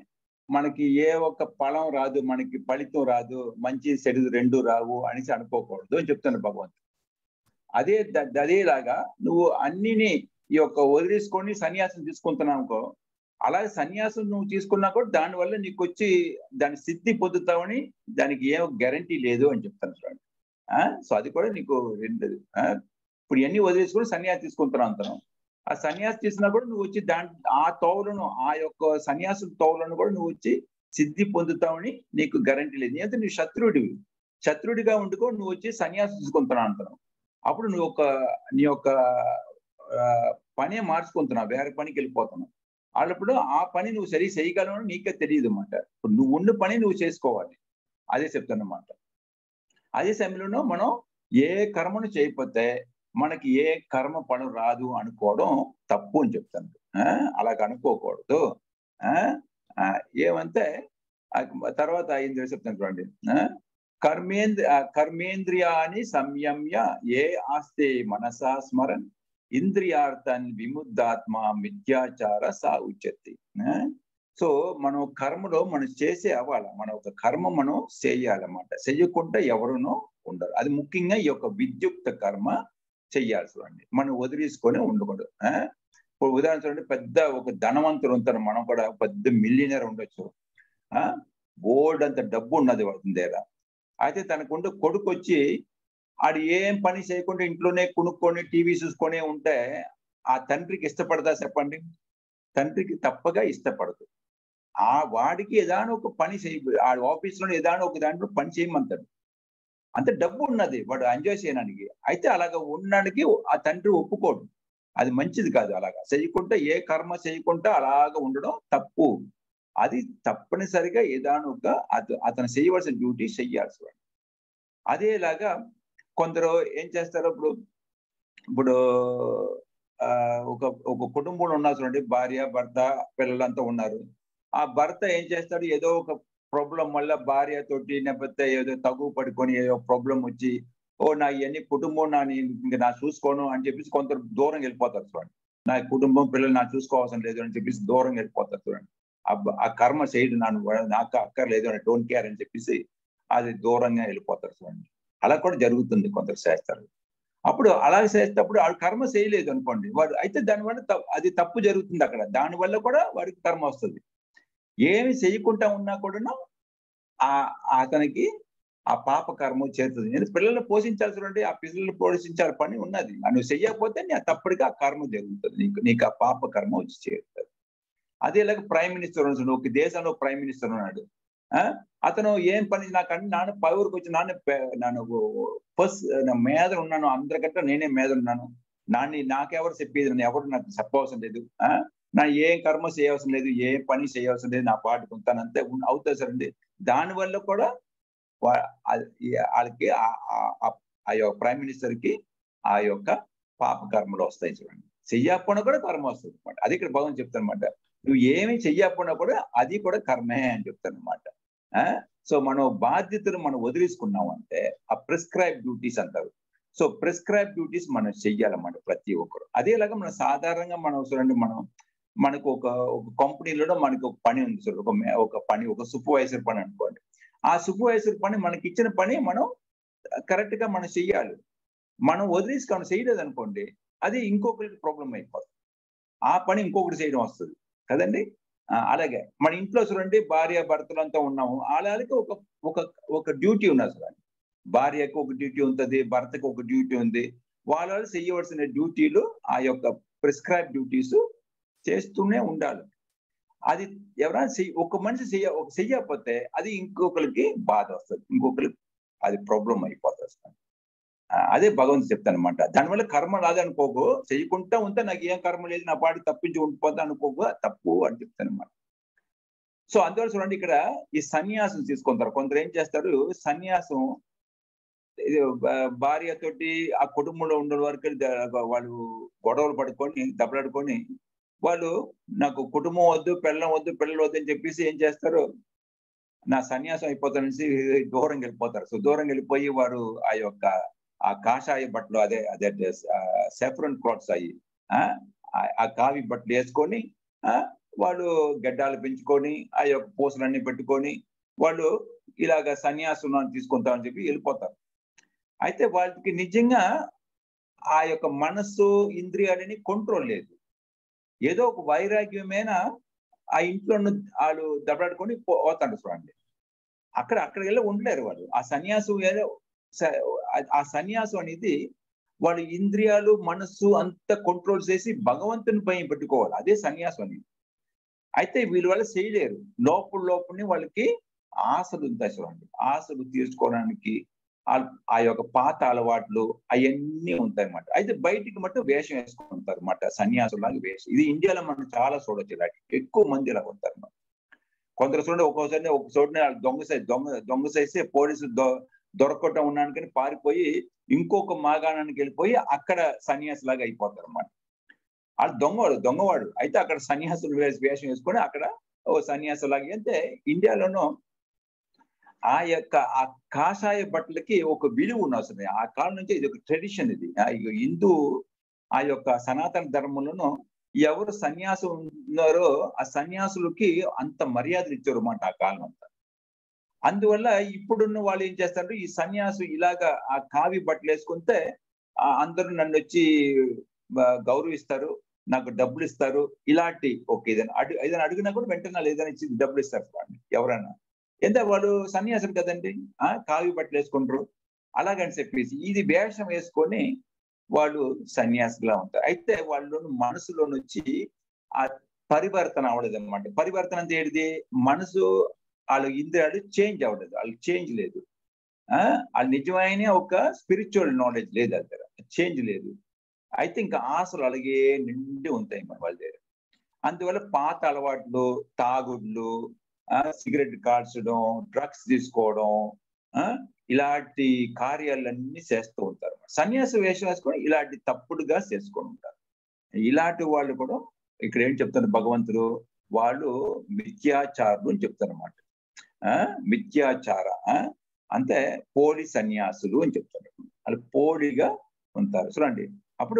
మనకి ఏ ఒక్క ఫలం రాదు మనకి ఫలితం రాదు మంచి చెడు రెండు రావు అనేసి అనుకోకూడదు అని చెప్తాను భగవంతుడు అదే ద- అదేలాగా నువ్వు అన్నిని ఈ యొక్క వదిలేసుకొని సన్యాసం తీసుకుంటున్నావు అనుకో అలాగే సన్యాసం నువ్వు తీసుకున్నా కూడా దానివల్ల నీకు వచ్చి దాని సిద్ధి పొందుతావని దానికి ఏ గ్యారంటీ లేదు అని చెప్తాను చూడండి ఆ? సో అది కూడా నీకు రెండు ఆ? ఇప్పుడు ఇవన్నీ వదిలేసుకొని సన్యాసం తీసుకుంటున్నావు అంటున్నావు ఆ సన్యాసి చేసినా కూడా నువ్వు వచ్చి దాని ఆ తోవులను ఆ యొక్క సన్యాసం తోవులను కూడా నువ్వు వచ్చి సిద్ధి పొందుతావని నీకు గ్యారంటీ లేదు ఎందుకంటే నువ్వు శత్రుడివి శత్రుడిగా ఉండుకో నువ్వు వచ్చి సన్యాసం తీసుకుంటున్నావు అంటున్నావు అప్పుడు నువ్వు ఒక నీ యొక్క ఆ, పనే మార్చుకుంటున్నావు వేరే పనికి వెళ్ళిపోతున్నావు అప్పుడు ఆ పని నువ్వు సరి చేయగలవు నీకే తెలియదు అన్నమాట ఇప్పుడు నువ్వు ఉన్న పని నువ్వు చేసుకోవాలి అదే చెప్తానమాట అదే సమయంలో మనం ఏ కర్మను చేయకపోతే మనకి ఏ కర్మ పని రాదు అనుకోవడం తప్పు అని చెప్తాను ఆ, అలాగ అనుకోకూడదు ఆ, ఆ, ఏమంటే ఆ, తర్వాత అయింది చెప్తాను చూడండి ఆ, కర్మేంద్ర ఆ, కర్మేంద్రియాని సంయమ్య ఏ ఆస్తే మనసా స్మరన్ ఇంద్రియార్థాన్ని విముద్ధాత్మ మిథ్యాచార సా ఉచ్యతి ఆ? సో మనం కర్మలో మనం చేసే అవ్వాలి మన ఒక కర్మ మనం చేయాలన్నమాట చెయ్యకుండా ఎవరునో ఉండరు అది ముఖ్యంగా ఈ యొక్క విద్యుక్త కర్మ చెయ్యాలి చూడండి మనం వదిలేసుకొని ఉండకూడదు ఆ? ఇప్పుడు ఉదాహరణ చూడండి పెద్ద ఒక ధనవంతుడు ఉంటారు మనం కూడా పెద్ద మిలియనర్ ఉండొచ్చు ఆ బోర్డు అంత డబ్బు ఉన్నది వాడి దగ్గర అయితే తనకుండే కొడుకు వచ్చి ఆడు ఏం పని చేయకుండా ఇంట్లోనే కొనుక్కొని టీవీ చూసుకొని ఉంటే ఆ తండ్రికి ఇష్టపడదా చెప్పండి తండ్రికి తప్పగా ఇష్టపడదు ఆ వాడికి ఏదాని ఒక పని చేయ ఆ ఆఫీస్ లో ఏదాని ఒక దాంట్లో పని చేయమంటాడు అంత డబ్బు ఉన్నది వాడు ఎంజాయ్ చేయడానికి అయితే అలాగ ఉండడానికి ఆ తండ్రి ఒప్పుకోడు అది మంచిది కాదు అలాగా చేయకుండా ఏ కర్మ చేయకుండా అలాగ ఉండడం తప్పు అది తప్పనిసరిగా ఏదాని ఒక అత- అతను చేయవలసిన డ్యూటీ చెయ్యాల్సి వాడు అదేలాగా కొందరు ఏం చేస్తారు ఇప్పుడు ఇప్పుడు ఆ ఒక ఒక కుటుంబంలో ఉన్నారు చూడండి భార్య భర్త పిల్లలంతా ఉన్నారు ఆ భర్త ఏం చేస్తాడు ఏదో ఒక ప్రాబ్లం వల్ల భార్య తోటి లేకపోతే ఏదో తగు పడుకొని ఏదో ప్రాబ్లం వచ్చి ఓ నా ఇవన్నీ కుటుంబం నా నీ- ఇంక నా చూసుకోను అని చెప్పేసి కొందరు దూరం వెళ్ళిపోతారు చూడండి నా కుటుంబం పిల్లలు నా చూసుకోవాల్సిన లేదు అని చెప్పేసి దూరం వెళ్ళిపోతారు చూడండి ఆ బ- ఆ కర్మ చేయడు నన్ను నాకు అక్కర్లేదు అని డోంట్ కేర్ అని చెప్పేసి అది దూరంగా వెళ్ళిపోతారు చూడండి అలా కూడా జరుగుతుంది కొందరు చేస్తారు అప్పుడు అలా చేసేటప్పుడు వాడు కర్మ చేయలేదు అనుకోండి వాడు అయితే దానివల్ల త- అది తప్పు జరుగుతుంది అక్కడ దానివల్ల కూడా వాడికి కర్మ వస్తుంది ఏమి చేయకుండా ఉన్నా కూడా ఆ అతనికి ఆ పాప కర్మ చేరుతుంది నేను పిల్లల్ని పోషించాల్సి చూడండి ఆ పిల్లల్ని పోషించాలి పని ఉన్నది నువ్వు చెయ్యకపోతే నీ తప్పటిగా ఆ కర్మ జరుగుతుంది నీకు నీకు ఆ పాప కర్మ వచ్చి చేరుతుంది అదేలాగా ప్రైమ్ మినిస్టర్ ఉన్నాడు ఒక దేశంలో ప్రైమ్ మినిస్టర్ ఉన్నాడు ఆ అతను ఏం పని నాకు అన్ని నాన్న పైవురికి వచ్చి నాన్న పె- నాను ఫస్ట్ నా మీద ఉన్నాను అందరికంటే నేనే మీద ఉన్నాను నాన్ని నాకెవరు చెప్పేది నన్ను ఎవరు నాకు చెప్పవసరం లేదు ఆ నా ఏం కర్మ చేయవసరం లేదు ఏ పని చేయవసరం లేదు నా పాటు ఉంటాను అంతే ఉన్- అవుతుంది సార్ అండి దానివల్ల కూడా వా- ఆ- ఈ- వాళ్ళకి ఆ- ఆ- ఆ- ఆ యొక్క ప్రైమ్ మినిస్టర్ కి ఆ యొక్క పాప కర్మలు వస్తాయి చూడండి చెయ్యకపోయినా కూడా కర్మ వస్తుంది అనమాట అది ఇక్కడ భగవాన్ చెప్తానమాట నువ్వు ఏమి చెయ్యకపోయినా కూడా అది కూడా కర్మే అని చెప్తాను అనమాట సో మనం బాధ్యతలు మనం వదిలేసుకున్నాం అంటే ఆ ప్రిస్క్రైబ్ డ్యూటీస్ అంటారు సో ప్రిస్క్రైబ్ డ్యూటీస్ మనం చెయ్యాలన్నమాట ప్రతి ఒక్కరు అదేలాగా మనం సాధారణంగా మనం చూడండి మనం మనకు ఒక ఒక కంపెనీలో మనకి ఒక పని ఉంది సార్ ఒక మే- ఒక పని ఒక సూపర్వైజర్ పని అనుకోండి ఆ సూపర్వైజర్ పని మనకి ఇచ్చిన పని మనం కరెక్ట్ గా మనం చెయ్యాలి మనం వదిలేసి మనం చేయలేదు అనుకోండి అది ఇంకొకరికి ప్రాబ్లం అయిపోతుంది ఆ పని ఇంకొకటి చేయడం వస్తుంది కదండి ఆ, అలాగే మన ఇంట్లో చూడండి భార్య భర్తలు అంతా ఉన్నాము వాళ్ళకి ఒక ఒక ఒక డ్యూటీ ఉన్నది చూడండి భార్యకు ఒక డ్యూటీ ఉంటుంది భర్తకు ఒక డ్యూటీ ఉంది వాళ్ళ వాళ్ళు చేయవలసిన డ్యూటీలు ఆ యొక్క ప్రిస్క్రైబ్ డ్యూటీస్ చేస్తూనే ఉండాలి అది ఎవరైనా చెయ్య ఒక మనిషి చెయ్య ఒక చెయ్యకపోతే అది ఇంకొకరికి బాధ వస్తుంది ఇంకొకరికి అది ప్రాబ్లం అయిపోతుంది ఆ, అదే భగవంతుడు చెప్తాను అనమాట దానివల్ల కర్మ రాదనుకోకు చెయ్యకుండా ఉంటే నాకు ఏం కర్మ లేదు నా పాటి తప్పించి ఉండిపోతా అనుకోకు తప్పు అని చెప్తాను అనమాట సో అందువల్ల చూడండి ఇక్కడ ఈ సన్యాసం తీసుకుంటారు కొందరు ఏం చేస్తారు సన్యాసం ఇది భా- భార్యతోటి ఆ కుటుంబంలో ఉన్న వరకు ద- వాళ్ళు గొడవలు పడుకొని దెబ్బలాడుకొని వాళ్ళు నాకు కుటుంబం వద్దు పెళ్ళం వద్దు పిల్లలు వద్దు అని చెప్పేసి ఏం చేస్తారు నా సన్యాసం అయిపోతానని దూరం వెళ్ళిపోతారు సో దూరం వెళ్ళిపోయి వారు ఆ యొక్క ఆ కాషాయ బట్టలు అదే అదే సెఫరన్ క్లాత్స్ అయ్యి ఆ ఆ- ఆ కావి బట్టలు వేసుకొని ఆ వాళ్ళు గడ్డాలు పెంచుకొని ఆ యొక్క పూసలన్నీ పెట్టుకొని వాళ్ళు ఇలాగ సన్యాసం తీసుకుంటామని చెప్పి వెళ్ళిపోతారు అయితే వాళ్ళకి నిజంగా ఆ యొక్క మనస్సు ఇంద్రియాలని కంట్రోల్ లేదు ఏదో ఒక వైరాగ్యమైన ఆ ఇంట్లో ఉన్న వాళ్ళు దెబ్బలాడుకొని పో- పోతాడు చూడండి అక్కడ అక్కడికి వెళ్ళి ఉండలేరు వాళ్ళు ఆ సన్యాసం ఏదో స- ఆ- ఆ సన్యాసం అనేది వాళ్ళ ఇంద్రియాలు మనస్సు అంతా కంట్రోల్ చేసి భగవంతుని పై పెట్టుకోవాలి అదే సన్యాసం అనేది అయితే వీళ్ళు వాళ్ళు చేయలేరు లోపల లోపలనే వాళ్ళకి ఆశలు ఉంటాయి చూడండి ఆశలు తీర్చుకోవడానికి ఆ- ఆ యొక్క పాత అలవాట్లు అవన్నీ ఉంటాయి అన్నమాట అయితే బయటికి మట్టు వేషం వేసుకుంటారు అన్నమాట సన్యాసులాగా వేషం ఇది ఇండియాలో మనం చాలా చూడొచ్చు ఇలాంటి ఎక్కువ మంది ఇలా ఉంటారు అన్నమాట. కొందరు చూడండి ఒక్కోసారి ఒక చోటుని వాళ్ళు దొంగ సై దొంగ దొంగ సైస్తే పోలీసులు దొ దొరకటం ఉన్నానికి పారిపోయి ఇంకొక మాగాణానికి వెళ్ళిపోయి అక్కడ సన్యాసిలాగా అయిపోతారు అన్నమాట వాళ్ళు దొంగవాడు దొంగవాడు అయితే అక్కడ సన్యాసులు వేసి వేషం వేసుకొని అక్కడ ఓ సన్యాసులాగా అంటే ఇండియాలోనూ ఆ యొక్క ఆ కాషాయ బట్టలకి ఒక విలువ ఉన్న అసలు ఆ కాలం నుంచి ఇది ఒక ట్రెడిషన్ ఇది ఆ ఇక హిందూ ఆ యొక్క సనాతన ధర్మంలోనూ ఎవరు సన్యాసం ఉన్నారో ఆ సన్యాసులకి అంత మర్యాదలు ఇచ్చారు అన్నమాట ఆ కాలం అంతా అందువల్ల ఇప్పుడున్న వాళ్ళు ఏం చేస్తారు ఈ సన్యాసు ఇలాగా ఆ కావి బట్టలు వేసుకుంటే ఆ అందరూ నన్ను వచ్చి ఆ, గౌరవిస్తారు నాకు డబ్బులు ఇస్తారు ఇలాంటి ఓకే ఏదైనా అడుగు ఏదైనా అడిగినా కూడా వెంటనే వాళ్ళు ఏదైనా ఇచ్చి డబ్బులు ఇస్తారు చూడండి ఎవరైనా ఎంత వాళ్ళు సన్యాసులు కదండి ఆ కావి బట్టలు వేసుకుంటారు అలాగని చెప్పేసి ఇది వేషం వేసుకొని వాళ్ళు సన్యాసులా ఉంటారు అయితే వాళ్ళు మనసులో నుంచి ఆ పరివర్తన అవడదు అనమాట పరివర్తన అంటే ఏంటిది మనసు వాళ్ళ ఇంద్రియాలు చేంజ్ అవ్వలేదు వాళ్ళకి చేంజ్ లేదు ఆ వాళ్ళ నిజమైన ఒక స్పిరిచువల్ నాలెడ్జ్ లేదు వాళ్ళ దగ్గర చేంజ్ లేదు అయితే ఇంకా ఆశలు అలాగే నిండి ఉంటాయి మన వాళ్ళ దగ్గర అందువల్ల పాత అలవాట్లు తాగుడ్లు ఆ, సిగరెట్ కాల్చడం డ్రగ్స్ తీసుకోవడం ఆ, ఇలాంటి కార్యాలన్నీ చేస్తూ ఉంటారు సన్యాస వేషం వేసుకొని ఇలాంటి తప్పుడుగా చేసుకొని ఉంటారు ఇలాంటి వాళ్ళు కూడా ఇక్కడ ఏం చెప్తారు భగవంతుడు వాళ్ళు మిథ్యాచారులు అని చెప్తారు అనమాట మిథ్యాచార ఆ, అంటే పోలి సన్యాసులు అని చెప్తారు వాళ్ళు పోలిగా ఉంటారు చూడండి అప్పుడు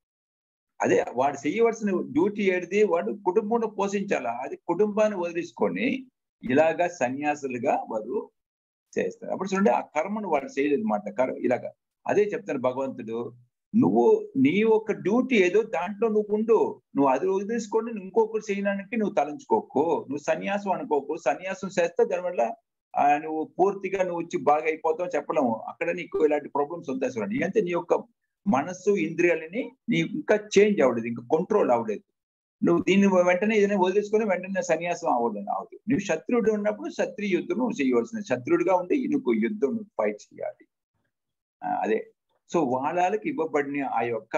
అదే వాడు చేయవలసిన డ్యూటీ ఏడిది వాడు కుటుంబంలో పోషించాలా అది కుటుంబాన్ని వదిలించుకొని ఇలాగా సన్యాసులుగా వారు చేస్తారు అప్పుడు చూడండి ఆ కర్మను వాడు చేయలేదు అనమాట కర్మ ఇలాగా అదే చెప్తాను భగవంతుడు నువ్వు నీ యొక్క డ్యూటీ ఏదో దాంట్లో నువ్వు ఉండు నువ్వు అది వదిలేసుకొని ఇంకొకరు చేయడానికి నువ్వు తలంచుకోకు నువ్వు సన్యాసం అనుకోకు సన్యాసం చేస్తే దానివల్ల ఆ, నువ్వు పూర్తిగా నువ్వు వచ్చి బాగా అయిపోతావు చెప్పలేము అక్కడ నీకు ఇలాంటి ప్రాబ్లమ్స్ ఉంటాయి చూడండి అంటే నీ యొక్క మనస్సు ఇంద్రియాలని నీ ఇంకా చేంజ్ అవ్వలేదు ఇంకా కంట్రోల్ అవ్వలేదు నువ్వు దీన్ని వెంటనే ఏదైనా వదిలేసుకొని వెంటనే సన్యాసం అవ్వలేదు అవదు నువ్వు శత్రుడు ఉన్నప్పుడు శత్రు యుద్ధం నువ్వు చేయవలసింది శత్రుడుగా ఉండి నువ్వు యుద్ధం నువ్వు ఫైట్ చేయాలి ఆ, అదే సో వాళ్ళకి ఇవ్వబడిన ఆ యొక్క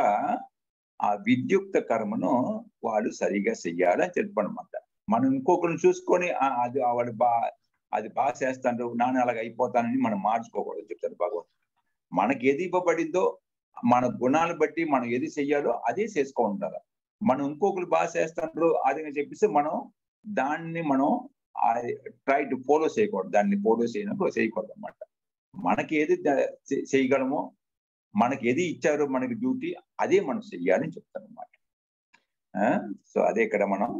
ఆ విద్యుక్త కర్మను వాళ్ళు సరిగా చెయ్యాలి అని చెప్పనమాట మనం ఇంకొకరిని చూసుకొని "ఆ, అది వాడు బా అది బాగా చేస్తాడు నాన్న అలాగ అయిపోతానని మనం మార్చుకోకూడదు చెప్తారు భగవంతుడు మనకి ఏది ఇవ్వబడిందో మన గుణాలు బట్టి మనం ఏది చెయ్యాలో అదే చేసుకో ఉండాలి మనం ఇంకొకరు బాగా చేస్తున్నారు అది అని చెప్పేసి మనం దాన్ని మనం ట్రై టు ఫాలో చేయకూడదు దాన్ని ఫాలో చేయనప్పుడు చేయకూడదు అనమాట మనకి ఏది ద- చే- చేయగలమో మనకి ఏది ఇచ్చారో మనకి డ్యూటీ అదే మనం చెయ్యాలని చెప్తాను అనమాట సో అదే ఇక్కడ మనం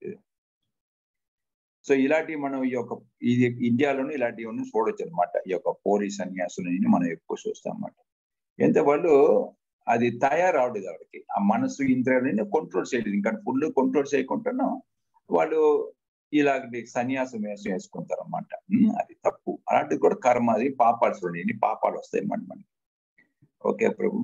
సో ఇలాంటి మనం ఈ యొక్క ఇది ఇండియాలోనే ఇలాంటివన్నీ చూడొచ్చు అనమాట ఈ యొక్క పోరీ సన్యాసులని మనం ఎక్కువ చూస్తాం అన్నమాట ఎంత వాళ్ళు అది తయారవలేదు వాళ్ళకి ఆ మనసు ఇంద్రియాలని కంట్రోల్ చేయలేదు ఇంకా ఫుల్ కంట్రోల్ చేయకుండా వాళ్ళు ఇలాంటి సన్యాసం వేసి వేసుకుంటారు అనమాట అది తప్పు అలాంటిది కూడా కర్మ అది పాపాలు చూడండి ఎన్ని పాపాలు వస్తాయి మన మనకి ఓకే ప్రభు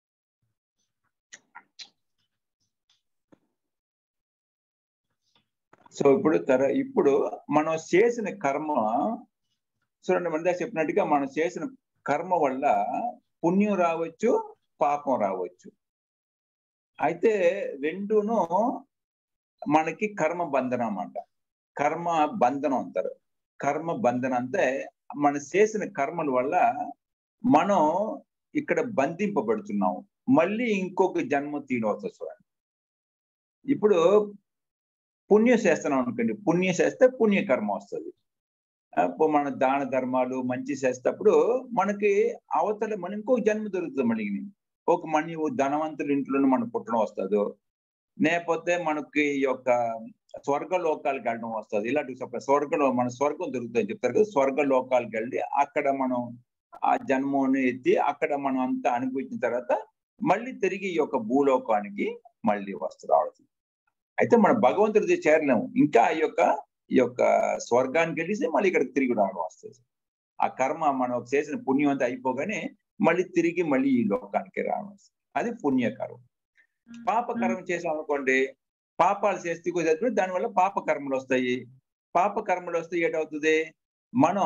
సో ఇప్పుడు తర ఇప్పుడు మనం చేసిన కర్మ చూడండి మన చెప్పినట్టుగా మనం చేసిన కర్మ వల్ల పుణ్యం రావచ్చు పాపం రావచ్చు అయితే రెండును మనకి కర్మ బంధనం అన్నమాట కర్మ బంధనం అంటారు కర్మ బంధనం అంటే మన చేసిన కర్మల వల్ల మనం ఇక్కడ బంధింపబడుతున్నాం మళ్ళీ ఇంకొక జన్మ తీయవలసి చూడండి ఇప్పుడు పుణ్యం చేస్తున్నాం అనుకోండి పుణ్యం చేస్తే పుణ్యకర్మ వస్తుంది అప్పుడు మన దాన ధర్మాలు మంచి చేసేటప్పుడు మనకి అవతల మన ఇంకొక జన్మ దొరుకుతుంది మళ్ళీ ఒక మనీ ధనవంతుల ఇంట్లోనే మనం పుట్టడం వస్తుందో లేకపోతే మనకి ఈ యొక్క స్వర్గ లోకాలకు వెళ్ళడం వస్తుంది ఇలాంటి చెప్ప- స్వర్గలో మన స్వర్గం దొరుకుతుంది చెప్తారు కదా స్వర్గ లోకాలకు వెళ్ళి అక్కడ మనం ఆ జన్మని ఎత్తి అక్కడ మనం అంతా అనుభవించిన తర్వాత మళ్ళీ తిరిగి ఈ యొక్క భూలోకానికి మళ్ళీ వస్తు రావడం అయితే మన భగవంతుడి చేరలేము ఇంకా ఈ యొక్క ఈ యొక్క స్వర్గానికి వెళ్ళిస్తే మళ్ళీ ఇక్కడ తిరిగి రావడం వస్తుంది ఆ కర్మ మనం చేసిన పుణ్యం అంతా అయిపోగానే మళ్ళీ తిరిగి మళ్ళీ ఈ లోకానికి రావడం వస్తుంది అది పుణ్యకరం పాపకర్మ చేసాం అనుకోండి పాపాలు చేస్తే చదివి దానివల్ల పాప కర్మలు వస్తాయి పాప కర్మలు వస్తే ఏటవుతుంది మనం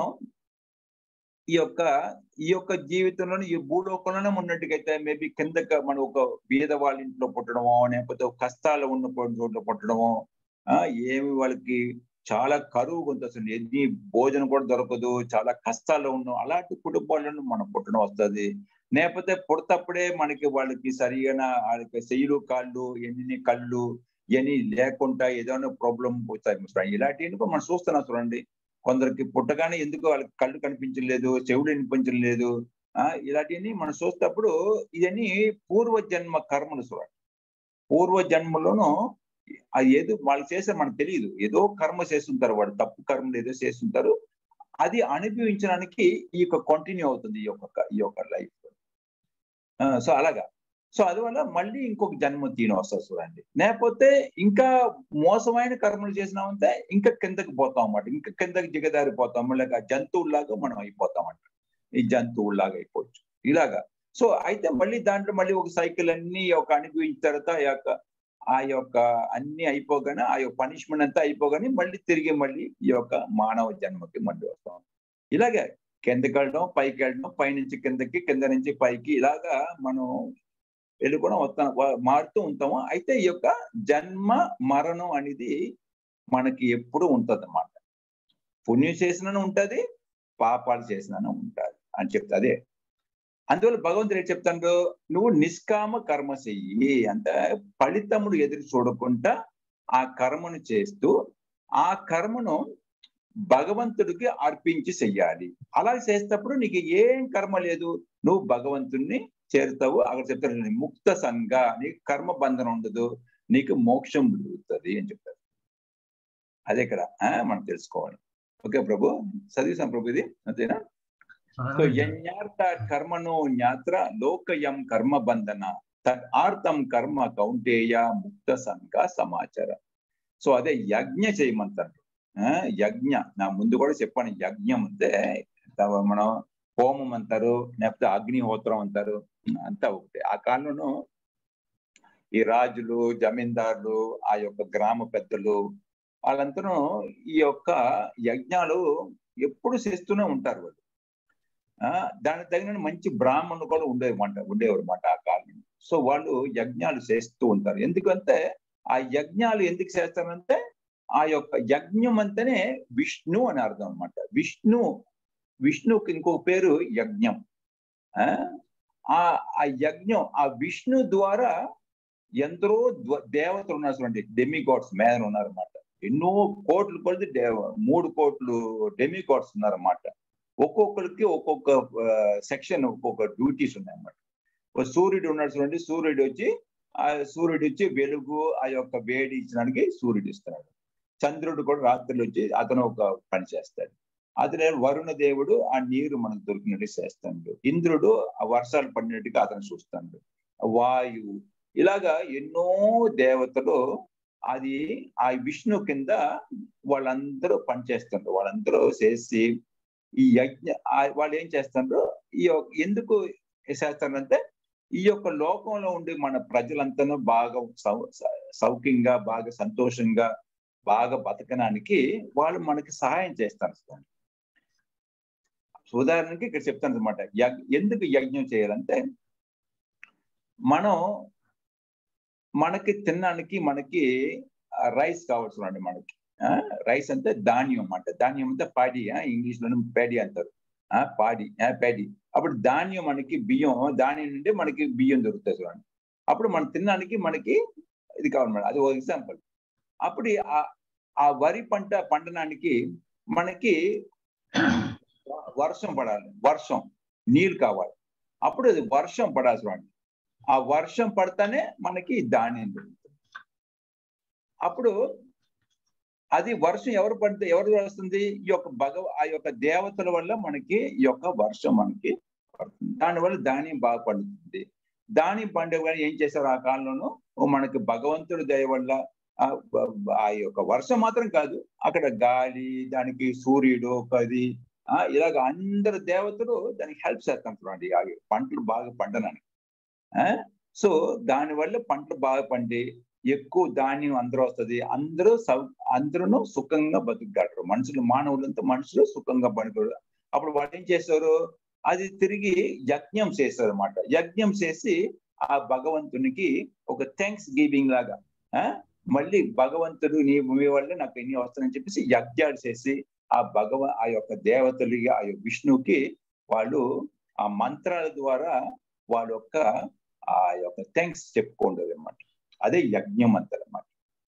ఈ యొక్క ఈ యొక్క జీవితంలోనే ఈ భూలోకంలోనే ఉన్నట్టుగైతే మేబీ కిందక మనం ఒక బీద వాళ్ళ ఇంట్లో పుట్టడమో లేకపోతే ఒక కష్టాలు ఉన్న చోట్ల పుట్టడమో ఆ ఏమి వాళ్ళకి చాలా కరువు కొంత అసలు ఎన్ని భోజనం కూడా దొరకదు చాలా కష్టాల్లో ఉన్నాం అలాంటి కుటుంబాలను మనం పుట్టడం వస్తుంది లేకపోతే పుడతప్పుడే మనకి వాళ్ళకి సరిగా వాళ్ళకి చెయ్యిలు కాళ్ళు ఎన్ని కళ్ళు ఇవన్నీ లేకుండా ఏదైనా ప్రాబ్లం పోతాయి ఇలాంటివి కూడా మనం చూస్తున్నాం చూడండి కొందరికి పుట్టగానే ఎందుకు వాళ్ళకి కళ్ళు కనిపించలేదు చెవులు వినిపించలేదు ఆ ఇలాంటివన్నీ మనం చూసేటప్పుడు ఇవన్నీ పూర్వ జన్మ కర్మలు చూడండి పూర్వ జన్మలోనూ అది ఏదో వాళ్ళు చేస్తే మనకు తెలియదు ఏదో కర్మ చేస్తుంటారు వాడు తప్పు కర్మలు ఏదో చేస్తుంటారు అది అనుభవించడానికి ఈ యొక్క కంటిన్యూ అవుతుంది ఈ యొక్క ఈ యొక్క లైఫ్ సో అలాగా సో అందువల్ల మళ్ళీ ఇంకొక జన్మ తీయడం వస్తుంది చూడండి లేకపోతే ఇంకా మోసమైన కర్మలు చేసినామంటే ఇంకా కిందకి పోతాం అన్నమాట ఇంకా కిందకి దిగదారిపోతాం లేక జంతువుల్లాగా మనం అయిపోతాం అంట ఈ జంతువుల్లాగా అయిపోవచ్చు ఇలాగా సో అయితే మళ్ళీ దాంట్లో మళ్ళీ ఒక సైకిల్ అన్ని ఒక అనుభవించిన తర్వాత ఆ యొక్క ఆ యొక్క అన్ని అయిపోగానే ఆ యొక్క పనిష్మెంట్ అంతా అయిపోగానే మళ్ళీ తిరిగి మళ్ళీ ఈ యొక్క మానవ జన్మకి మళ్ళీ వస్తాం ఇలాగే కిందకి వెళ్ళడం పైకి వెళ్ళడం పైనుంచి కిందకి కింద నుంచి పైకి ఇలాగా మనం వెళ్ళుకోవడం వస్తాం మారుతూ ఉంటాము అయితే ఈ యొక్క జన్మ మరణం అనేది మనకి ఎప్పుడు ఉంటది అన్నమాట పుణ్యం చేసినను ఉంటది పాపాలు చేసినను ఉంటది అని చెప్తా అదే అందువల్ల భగవంతుడు ఏం చెప్తాడు నువ్వు నిష్కామ కర్మ చెయ్యి అంటే ఫలితముడు ఎదురు చూడకుండా ఆ కర్మను చేస్తూ ఆ కర్మను భగవంతుడికి అర్పించి చెయ్యాలి అలా చేసేటప్పుడు నీకు ఏం కర్మ లేదు నువ్వు భగవంతుణ్ణి చేరుతావు అక్కడ చెప్తారు ముక్త సంఘ నీకు కర్మ బంధనం ఉండదు నీకు మోక్షం దొరుకుతుంది అని చెప్తారు అదే ఇక్కడ మనం తెలుసుకోవాలి ఓకే ప్రభు చదివిసాం ప్రభు ఇది అంతేనా సో యజ్ఞార్థ కర్మను జ్ఞాత్ర లోకయం కర్మ బంధన తద్ ఆర్థం కర్మ కౌంటేయ ముక్త సంఘ సమాచార సో అదే యజ్ఞ చేయమంటారు యజ్ఞ నా ముందు కూడా చెప్పాను యజ్ఞం అంటే మనం హోమం అంటారు లేకపోతే అగ్నిహోత్రం అంటారు అంతా ఒకటి ఆ కాలంలో ఈ రాజులు జమీందారులు ఆ యొక్క గ్రామ పెద్దలు వాళ్ళంతా ఈ యొక్క యజ్ఞాలు ఎప్పుడు చేస్తూనే ఉంటారు వాళ్ళు దానికి తగిన మంచి బ్రాహ్మణులు కూడా ఉండేవన్నమాట ఉండేవారు అన్నమాట ఆ కాలం సో వాళ్ళు యజ్ఞాలు చేస్తూ ఉంటారు ఎందుకంటే ఆ యజ్ఞాలు ఎందుకు చేస్తారంటే ఆ యొక్క యజ్ఞం అంటేనే విష్ణు అని అర్థం అనమాట విష్ణు విష్ణుకి ఇంకొక పేరు యజ్ఞం ఆ ఆ యజ్ఞం ఆ విష్ణు ద్వారా ఎందరో ద్వ- దేవతలు ఉన్నారు చూడండి డెమి గాడ్స్ మీద ఉన్నారన్నమాట ఎన్నో కోట్లు కొలిది దేవ మూడు కోట్లు డెమి గాడ్స్ ఉన్నారన్నమాట ఒక్కొక్కరికి ఒక్కొక్క సెక్షన్ ఒక్కొక్క డ్యూటీస్ ఉన్నాయన్నమాట ఒక సూర్యుడు ఉన్నాడు చూడండి సూర్యుడు వచ్చి ఆ సూర్యుడు వచ్చి వెలుగు ఆ యొక్క వేడి ఇచ్చడానికి సూర్యుడు ఇస్తున్నాడు చంద్రుడు కూడా రాత్రులు వచ్చి అతను ఒక పని చేస్తాడు అతను వరుణ దేవుడు ఆ నీరు మనకు దొరికినట్టు చేస్తాడు ఇంద్రుడు ఆ వర్షాలు పడినట్టుగా అతను చూస్తాడు వాయువు ఇలాగా ఎన్నో దేవతలు అది ఆ విష్ణు కింద వాళ్ళందరూ పనిచేస్తుండ్రు వాళ్ళందరూ చేసి ఈ యజ్ఞ ఆ- వాళ్ళు ఏం చేస్తుండ్రు ఈ యొక్క- ఎందుకు చేస్తారంటే ఈ యొక్క లోకంలో ఉండే మన ప్రజలంతా బాగా సౌ- సౌ- సౌఖ్యంగా బాగా సంతోషంగా బాగా బతకడానికి వాళ్ళు మనకి సహాయం చేస్తారు స్వామి. ఉదాహరణకి ఇక్కడ చెప్తాను అనమాట ఎందుకు యజ్ఞం చేయాలంటే మనం మనకి తినడానికి మనకి రైస్ కావచ్చు చూడండి మనకి రైస్ అంటే ధాన్యం అన్నమాట ధాన్యం అంటే పాడి ఇంగ్లీష్ లోనే పేడి అంటారు ఆ, పాడి ఆ, పేడి అప్పుడు ధాన్యం మనకి బియ్యం ధాన్యం నుండి మనకి బియ్యం దొరుకుతుంది చూడండి అప్పుడు మనం తినడానికి మనకి ఇది కావాలన్నమాట అది ఒక ఎగ్జాంపుల్ అప్పుడు ఆ- ఆ వరి పంట పండడానికి మనకి వర్షం పడాలి వర్షం నీళ్ళు కావాలి అప్పుడు అది వర్షం పడాలి చూడండి ఆ వర్షం పడితేనే మనకి ధాన్యం దొరుకుతుంది అప్పుడు అది వర్షం ఎవరు పడితే ఎవరు వస్తుంది ఈ యొక్క భగవ ఆ యొక్క దేవతల వల్ల మనకి ఈ యొక్క వర్షం మనకి పడుతుంది దానివల్ల ధాన్యం బాగా పండుతుంది ధాన్యం పండే వాళ్ళు ఏం చేశారు ఆ కాలంలోనూ ఓ మనకి భగవంతుడి దయ వల్ల ఆ బ- బ- ఆ యొక్క వర్షం మాత్రం కాదు అక్కడ గాలి దానికి సూర్యుడు ఒకది ఆ ఇలాగ అందరు దేవతలు దానికి హెల్ప్ చేస్తాం చూడండి ఆ పంటలు బాగా పండడానికి ఆ సో దానివల్ల పంటలు బాగా పండి ఎక్కువ ధాన్యం అందరూ వస్తుంది అందరూ సౌ అందరూ సుఖంగా బతుకుతారు మనుషులు మానవులంతా మనుషులు సుఖంగా పడుకోరు అప్పుడు వాళ్ళు ఏం చేస్తారు అది తిరిగి యజ్ఞం చేస్తారు అనమాట యజ్ఞం చేసి ఆ భగవంతునికి ఒక థ్యాంక్స్ గివింగ్ లాగా ఆ మళ్ళీ భగవంతుడు నీ మీ వల్ల నాకు ఎన్ని వస్తాయని చెప్పేసి యజ్ఞాలు చేసి ఆ భగవ ఆ యొక్క దేవతలకి ఆ యొక్క విష్ణువుకి వాళ్ళు ఆ మంత్రాల ద్వారా వాళ్ళ యొక్క ఆ యొక్క థ్యాంక్స్ చెప్పుకోండి అనమాట అదే యజ్ఞం అంటారు అనమాట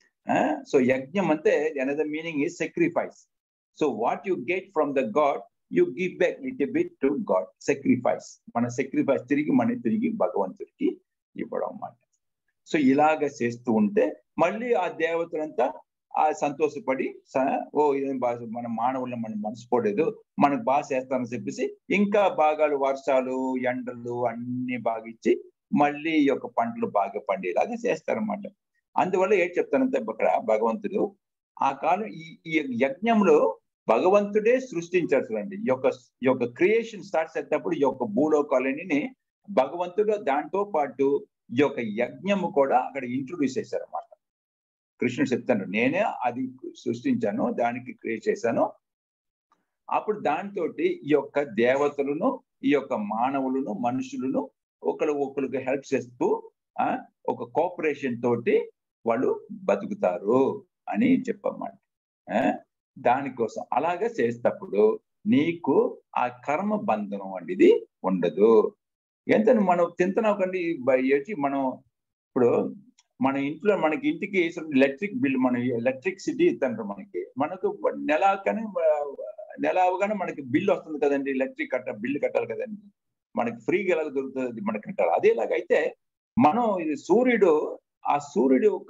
సో యజ్ఞం అంటే అనదర్ మీనింగ్ ఈ sacrifice so what you get from the god you give back little bit to god sacrifice మన sacrifice తిరిగి మన తిరిగి భగవంతుడికి ఇవ్వడం అన్నమాట సో ఇలాగ చేస్తూ ఉంటే మళ్ళీ ఆ దేవతలంతా ఆ సంతోషపడి స- ఓ ఇదేం బాగా మన మానవులను మనం మనసుకోలేదు మనకు బాగా చేస్తానని చెప్పేసి ఇంకా బాగాలు వర్షాలు ఎండలు అన్ని బాగా ఇచ్చి మళ్ళీ ఈ యొక్క పంటలు బాగా పండేలాగా చేస్తారన్నమాట అందువల్ల ఏం చెప్తానంటే ఇక్కడ భగవంతుడు ఆ కాలం ఈ ఈ యజ్ఞంలో భగవంతుడే సృష్టించారు చూడండి ఈ యొక్క ఈ యొక్క క్రియేషన్ స్టార్ట్స్ అయ్యేటప్పుడు ఈ యొక్క భూలోకాలని భగవంతుడు దాంతో పాటు ఈ యొక్క యజ్ఞము కూడా అక్కడ ఇంట్రొడ్యూస్ చేశారన్నమాట కృష్ణుడు చెప్తాను నేనే అది సృష్టించాను దానికి క్రియేట్ చేశాను అప్పుడు దాంతో ఈ యొక్క దేవతలను ఈ యొక్క మానవులను మనుషులను ఒకరు ఒకరికి హెల్ప్ చేస్తూ ఆ ఒక కోఆపరేషన్ తోటి వాళ్ళు బతుకుతారు అని చెప్పమాట ఆ, దానికోసం అలాగే చేసేటప్పుడు నీకు ఆ కర్మ బంధనం అనేది ఉండదు ఎంత మనం తింటున్నావు కండి ఏంటి మనం ఇప్పుడు మన ఇంట్లో మనకి ఇంటికి ఎలక్ట్రిక్ బిల్ మన ఎలక్ట్రిక్ సిటీ ఇస్తుంటారు మనకి మనకు నెల కానీ నెల అవగానే మనకి బిల్ వస్తుంది కదండి ఎలక్ట్రిక్ కట్ట బిల్లు కట్టాలి కదండి మనకి ఫ్రీగా ఎలాగ దొరుకుతుంది మనకి కట్టాలి అదేలాగైతే మనం ఇది సూర్యుడు ఆ సూర్యుడు యొక్క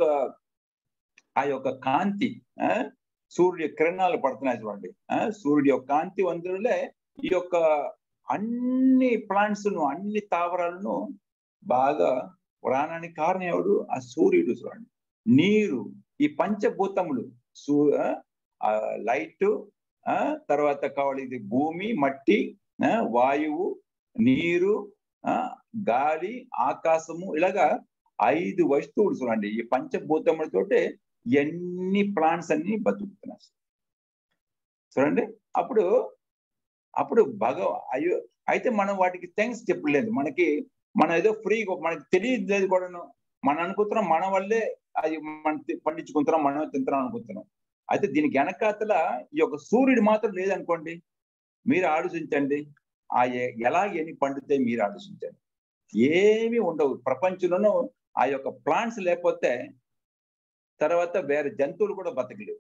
ఆ యొక్క కాంతి ఆ సూర్యుడి కిరణాలు పడుతున్నాయి చూడండి ఆ సూర్యుడి యొక్క కాంతి వంతులే ఈ యొక్క అన్ని ప్లాంట్స్ ను అన్ని తావరాలను బాగా ప్రాణానికి కారణం ఎవడు ఆ సూర్యుడు చూడండి నీరు ఈ పంచభూతములు సూ ఆ లైట్ ఆ తర్వాత కావాలి ఇది భూమి మట్టి ఆ, వాయువు నీరు ఆ గాలి ఆకాశము ఇలాగా ఐదు వస్తువులు చూడండి ఈ పంచభూతములతోటే ఎన్ని ప్లాంట్స్ అన్ని బతుకుతున్నాయి చూడండి అప్పుడు అప్పుడు భగవ అయ్యో అయితే మనం వాటికి థ్యాంక్స్ చెప్పలేదు మనకి మనం ఏదో ఫ్రీగా మనకి తెలియదు కూడాను మనం అనుకుంటున్నాం మన వల్లే అది మనం తి- పండించుకుంటున్నాం మనం తింటున్నాం అనుకుంటున్నాం అయితే దీనికి వెనకాతల ఈ యొక్క సూర్యుడు మాత్రం లేదనుకోండి మీరు ఆలోచించండి ఆ ఎ- ఎలా ఎన్ని పండుతాయి మీరు ఆలోచించండి ఏమీ ఉండవు ప్రపంచంలోనూ ఆ యొక్క ప్లాంట్స్ లేకపోతే తర్వాత వేరే జంతువులు కూడా బతకలేవు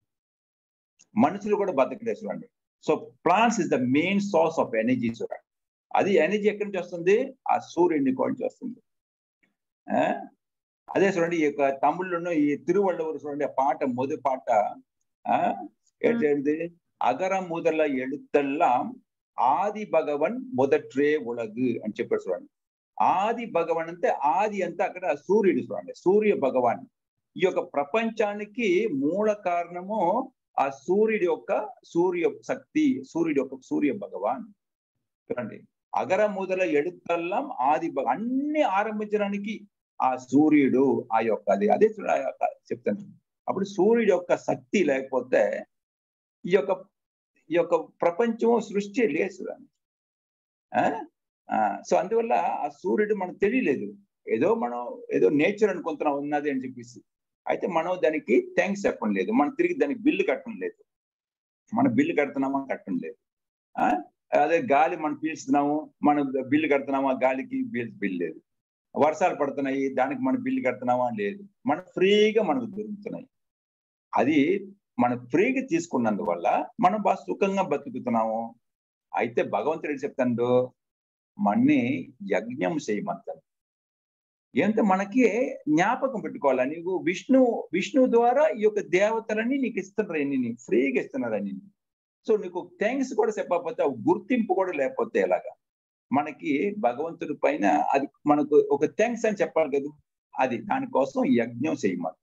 మనుషులు కూడా బతకలేవు చూడండి so plants is the main source of energy చూడండి అది ఎనర్జీ ఎక్కడి నుంచి వస్తుంది ఆ సూర్యుడిని నుంచి వస్తుంది ఆ? అదే చూడండి ఈ యొక్క తమిళ్లోనూ ఈ తిరువళ్ళూరు చూడండి ఆ పాట మొదటి పాట ఆ ఏంటంటే అగర ముదల ఎడుతల్లాం ఆది భగవన్ మొదట్రే ఉలగు అని చెప్పాడు చూడండి ఆది భగవాన్ అంటే ఆది అంటే అక్కడ సూర్యుడు చూడండి సూర్య భగవాన్ ఈ యొక్క ప్రపంచానికి మూల కారణము ఆ సూర్యుడి యొక్క సూర్య శక్తి సూర్యుడి యొక్క సూర్య భగవాన్ చూడండి అగర మొదల ఎడుతల్లం ఆది భగ అన్ని ఆరంభించడానికి ఆ సూర్యుడు ఆ యొక్క అది అదే చూడ ఆ యొక్క చెప్తాను అప్పుడు సూర్యుడి యొక్క శక్తి లేకపోతే ఈ యొక్క ఈ యొక్క ప్రపంచం సృష్టి లేదు చూడండి ఆ? ఆ, సో అందువల్ల ఆ సూర్యుడు మనకు తెలియలేదు ఏదో మనం ఏదో నేచర్ అనుకుంటున్నాం ఉన్నది అని చెప్పేసి అయితే మనం దానికి థ్యాంక్స్ చెప్పడం లేదు మనం తిరిగి దానికి బిల్లు కట్టడం లేదు మన బిల్లు కడుతున్నామా కట్టడం లేదు ఆ? అదే గాలి మనం పీల్చుతున్నాము మనం బిల్లు కడుతున్నామా గాలికి బిల్ బిల్ లేదు వర్షాలు పడుతున్నాయి దానికి మనం బిల్లు కడుతున్నామా లేదు మనం ఫ్రీగా మనకు దొరుకుతున్నాయి అది మనం ఫ్రీగా తీసుకున్నందువల్ల మనం బాగా సుఖంగా బతుకుతున్నాము అయితే భగవంతుడు ఏం చెప్తాడు మన్ని యజ్ఞం చేయమంటాడు ఏంటంటే మనకి జ్ఞాపకం పెట్టుకోవాలా నీకు విష్ణు విష్ణు ద్వారా ఈ యొక్క దేవతలని నీకు ఇస్తున్నారు అన్ని ఫ్రీగా ఇస్తున్నారు అన్ని సో నీకు థ్యాంక్స్ కూడా చెప్పకపోతే ఆ గుర్తింపు కూడా లేకపోతే ఎలాగా మనకి భగవంతుడి పైన అది మనకు ఒక థ్యాంక్స్ అని చెప్పాలి కదా అది దానికోసం యజ్ఞం చేయమంటారు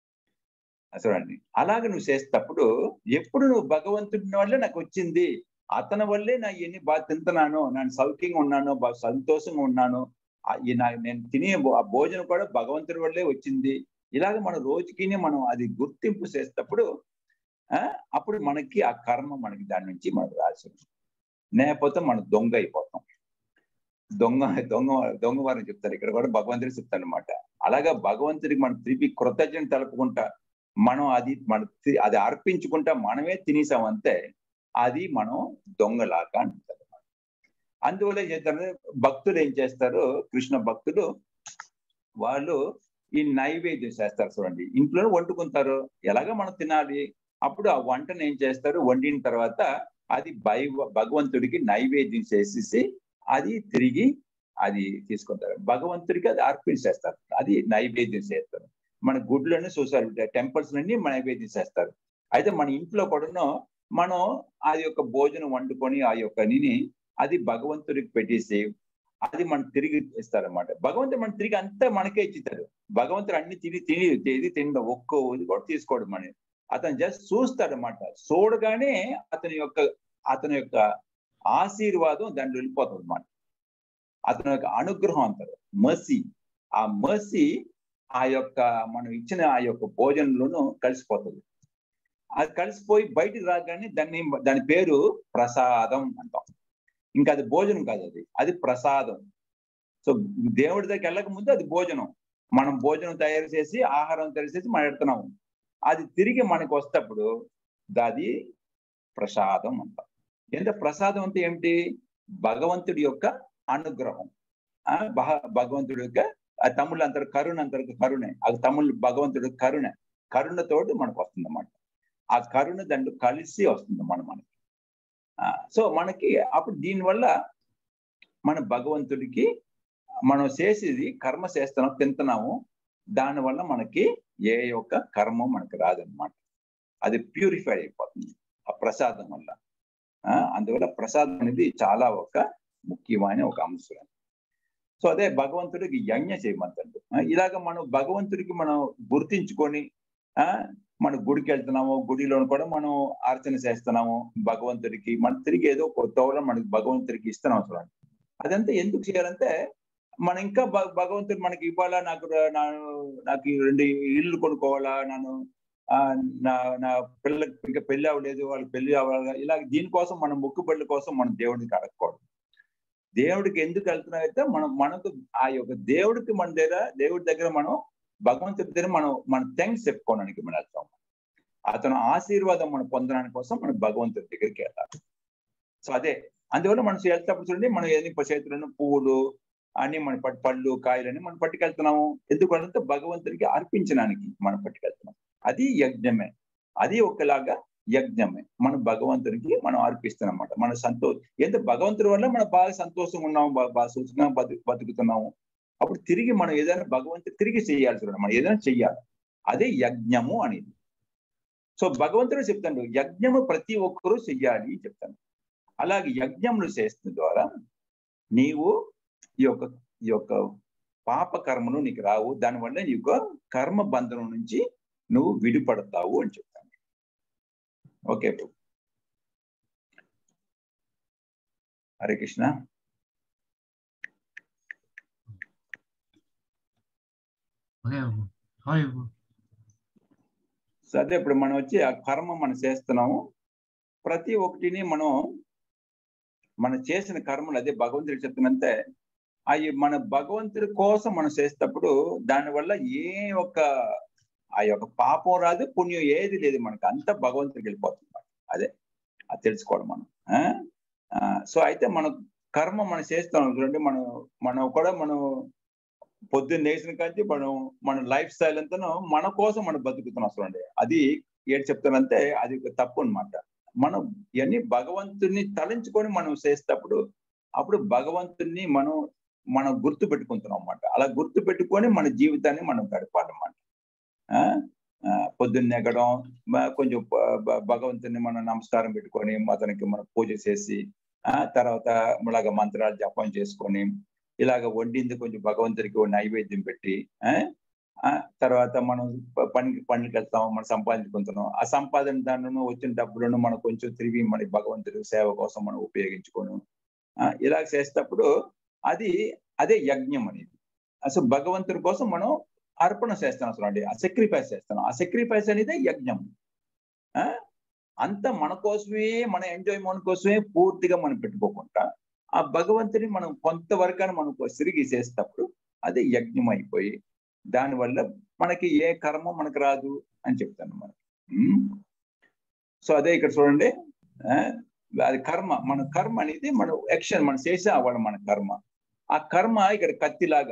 చూడండి అలాగే నువ్వు చేసేటప్పుడు ఎప్పుడు నువ్వు భగవంతుడి వల్లే నాకు వచ్చింది అతని వల్లే నా ఇవన్నీ బాగా తింటున్నాను నేను సౌఖ్యంగా ఉన్నాను బాగా సంతోషంగా ఉన్నాను ఆ ఈ నా నేను తినే భో- ఆ భోజనం కూడా భగవంతుడి వల్లే వచ్చింది ఇలాగ మన రోజుకి మనం అది గుర్తింపు చేసేటప్పుడు ఆ అప్పుడు మనకి ఆ కర్మ మనకి దాని నుంచి మనకు రాసి లేకపోతే మనం దొంగ అయిపోతాం దొంగ దొంగ దొంగ వారిని చెప్తారు ఇక్కడ కూడా భగవంతుడు చెప్తారు అనమాట అలాగా భగవంతుడికి మనం తిరిగి కృతజ్ఞత తలుపుకుంటా మనం అది మన తి- అది అర్పించుకుంటా మనమే తినేసామంతే అది మనం దొంగలాగా అంటారు అందువల్ల ఏం చేస్తారు భక్తులు ఏం చేస్తారు కృష్ణ భక్తులు వాళ్ళు ఈ నైవేద్యం చేస్తారు చూడండి ఇంట్లో వండుకుంటారు ఎలాగ మనం తినాలి అప్పుడు ఆ వంటను ఏం చేస్తారు వండిన తర్వాత అది బై భగవంతుడికి నైవేద్యం చేసేసి అది తిరిగి అది తీసుకుంటారు భగవంతుడికి అది అర్పించేస్తారు అది నైవేద్యం చేస్తారు మన గుడ్లను చూసారు టెంపుల్స్ నుండి నైవేద్యం చేస్తారు అయితే మన ఇంట్లో కూడాను మనం ఆ యొక్క భోజనం వండుకొని ఆ యొక్క నిని అది భగవంతుడికి పెట్టేసి అది మనం తిరిగి ఇస్తారన్నమాట భగవంతుడు మన తిరిగి అంతా మనకే ఇచ్చితాడు భగవంతుడు అన్ని తిని తిని ఇది తినడం ఒక్కో ఇది కూడా తీసుకోడు మన అతను జస్ట్ చూస్తాడనమాట చూడగానే అతని యొక్క అతని యొక్క ఆశీర్వాదం దాంట్లో వెళ్ళిపోతుంది అనమాట అతని యొక్క అనుగ్రహం అంటారు మసి ఆ మసి ఆ యొక్క మనం ఇచ్చిన ఆ యొక్క భోజనంలోనూ కలిసిపోతుంది అది కలిసిపోయి బయటికి రాగానే దాన్ని దాని పేరు ప్రసాదం అంటాం ఇంకా అది భోజనం కాదు అది అది ప్రసాదం సో దేవుడి దగ్గరికి వెళ్ళక ముందు అది భోజనం మనం భోజనం తయారు చేసి ఆహారం తయారు చేసి మనం ఎడుతున్నాము అది తిరిగి మనకు వస్తప్పుడు అది ప్రసాదం అంటాం ఎంత ప్రసాదం అంటే ఏమిటి భగవంతుడి యొక్క అనుగ్రహం ఆ భగ- భగవంతుడి యొక్క ఆ తమిళ్ అంటారు కరుణ అంటారు కరుణే అది తమిళ్ భగవంతుడి కరుణ కరుణతోటి మనకు వస్తుంది అన్నమాట ఆ కరుణ దాంట్లో కలిసి వస్తుంది మన మనకి ఆ, సో మనకి అప్పుడు దీనివల్ల మన భగవంతుడికి మనం చేసేది కర్మ చేస్తున్నాం తింటున్నాము దానివల్ల మనకి ఏ యొక్క కర్మ మనకి రాదనమాట అది ప్యూరిఫై అయిపోతుంది ఆ ప్రసాదం వల్ల ఆ, అందువల్ల ప్రసాదం అనేది చాలా ఒక ముఖ్యమైన ఒక అంశం సో అదే భగవంతుడికి యజ్ఞ చేయమంటాడు ఆ, ఇలాగ మనం భగవంతుడికి మనం గుర్తించుకొని ఆ మన గుడికి వెళ్తున్నాము గుడిలో కూడా మనం అర్చన చేస్తున్నాము భగవంతుడికి మన తిరిగి ఏదో కొత్త మనకి భగవంతుడికి ఇస్తున్నాం చూడండి అదంతా ఎందుకు చేయాలంటే మనం ఇంకా భ- భగవంతుడు మనకి ఇవ్వాలా నాకు ర- నా- నాకు ఈ రెండు ఇల్లు కొనుక్కోవాలా నేను ఆ, నా నా పిల్లలకి ఇంకా పెళ్లి అవ్వలేదు వాళ్ళకి పెళ్లి అవ్వాలి ఇలా దీనికోసం మనం మొక్కుబడుల కోసం మనం దేవుడికి అడగకూడదు దేవుడికి ఎందుకు వెళ్తున్నామైతే మనం మనకు ఆ యొక్క దేవుడికి మన దగ్గర దేవుడి దగ్గర మనం భగవంతుడి దగ్గర మనం మన థ్యాంక్స్ చెప్పుకోవడానికి మనం వెళ్తాం అతను ఆశీర్వాదం మనం పొందడానికి కోసం మనం భగవంతుడి దగ్గరికి వెళ్ళాలి సో అదే అందువల్ల మనం వెళ్తేప్పుడు చూడండి మనం ఎన్ని చేతులను పువ్వులు అన్ని మన పట్- పళ్ళు కాయలని మనం పట్టుకెళ్తున్నాము ఎందుకంటే భగవంతుడికి అర్పించడానికి మనం పట్టుకెళ్తున్నాం అది యజ్ఞమే అది ఒకలాగా యజ్ఞమే మనం భగవంతుడికి మనం అర్పిస్తున్నాం అన్నమాట మన సంతోషం ఎంత భగవంతుడి వల్ల మనం బాగా సంతోషంగా ఉన్నాము బా- బాగా సుఖంగా బతు బతుకుతున్నాము అప్పుడు తిరిగి మనం ఏదైనా భగవంతుడు తిరిగి చేయాల్సి ఉంటుంది మనం ఏదైనా చెయ్యాలి అదే యజ్ఞము అనేది సో భగవంతుడు చెప్తాడు యజ్ఞము ప్రతి ఒక్కరూ చెయ్యాలి చెప్తాను అలాగే యజ్ఞములు చేస్తున్న ద్వారా నీవు ఈ యొక్క ఈ యొక్క పాప కర్మలు నీకు రావు దానివల్ల నీ యొక్క కర్మ బంధనం నుంచి నువ్వు విడిపడతావు అని చెప్తాను ఓకే ప్రభు హరే కృష్ణ ఓకే బాబు సారీ బాబు సో అదే ఇప్పుడు మనం వచ్చి ఆ కర్మ మనం చేస్తున్నాము ప్రతి ఒక్కటిని మనం మనం చేసిన కర్మలు అదే భగవంతుడికి చెప్తున్నంతే అవి మన భగవంతుడి కోసం మనం చేసేటప్పుడు దానివల్ల ఏ ఒక్క ఆ యొక్క పాపం రాదు పుణ్యం ఏది లేదు మనకు అంతా భగవంతుడికి వెళ్ళిపోతుంది అన్నమాట. అదే అది తెలుసుకోవడం మనం ఆ? ఆ, సో అయితే మనం కర్మ మనం చేస్తాం చూడండి మనం మనం కూడా మనం పొద్దున్న లేచిన కాంచి మనం మన లైఫ్ స్టైల్ అంతా మన కోసం మనం బతుకుతున్నాం చూడండి అది ఏంటి చెప్తానంటే అది ఒక తప్పు అన్నమాట మనం ఇవన్నీ భగవంతుని తలంచుకొని మనం చేసేటప్పుడు అప్పుడు భగవంతుని మనం మనం గుర్తు పెట్టుకుంటున్నాం అన్నమాట అలా గుర్తు పెట్టుకొని మన జీవితాన్ని మనం గడపాలన్నమాట ఆ? ఆ, పొద్దున్న ఎగడం మ- కొంచెం ప- భ- భగవంతుని మనం నమస్కారం పెట్టుకొని అతనికి మనం పూజ చేసి ఆ తర్వాత ఇలాగ మంత్రాలు జపం చేసుకొని ఇలాగ వండింది కొంచెం భగవంతుడికి ఓ నైవేద్యం పెట్టి ఆ? ఆ తర్వాత మనం ప- పని పనులకు వెళ్తాం మనం సంపాదించుకుంటున్నాం ఆ సంపాదన దానిలో వచ్చిన డబ్బులను మనం కొంచెం తిరిగి మన భగవంతుడి సేవ కోసం మనం ఉపయోగించుకోను ఆ, ఇలా చేసేటప్పుడు అది అదే యజ్ఞం అనేది అసలు భగవంతుడి కోసం మనం అర్పణ చేస్తాం చూడండి ఆ సెక్రిఫైస్ చేస్తాం ఆ సెక్రిఫైస్ అనేది యజ్ఞం ఆ అంత మన కోసమే మన ఎంజాయ్మెంట్ కోసమే పూర్తిగా మనం పెట్టుకోకుండా ఆ భగవంతుని మనం కొంతవరకు మనం తిరిగి చేసేటప్పుడు అది యజ్ఞం అయిపోయి దానివల్ల మనకి ఏ కర్మ మనకు రాదు అని చెప్తాను మనకి ఉమ్. సో అదే ఇక్కడ చూడండి ఆ, అది కర్మ మన కర్మ అనేది మనం యాక్షన్ మనం చేసే అవ్వడం మన కర్మ ఆ కర్మ ఇక్కడ కత్తిలాగా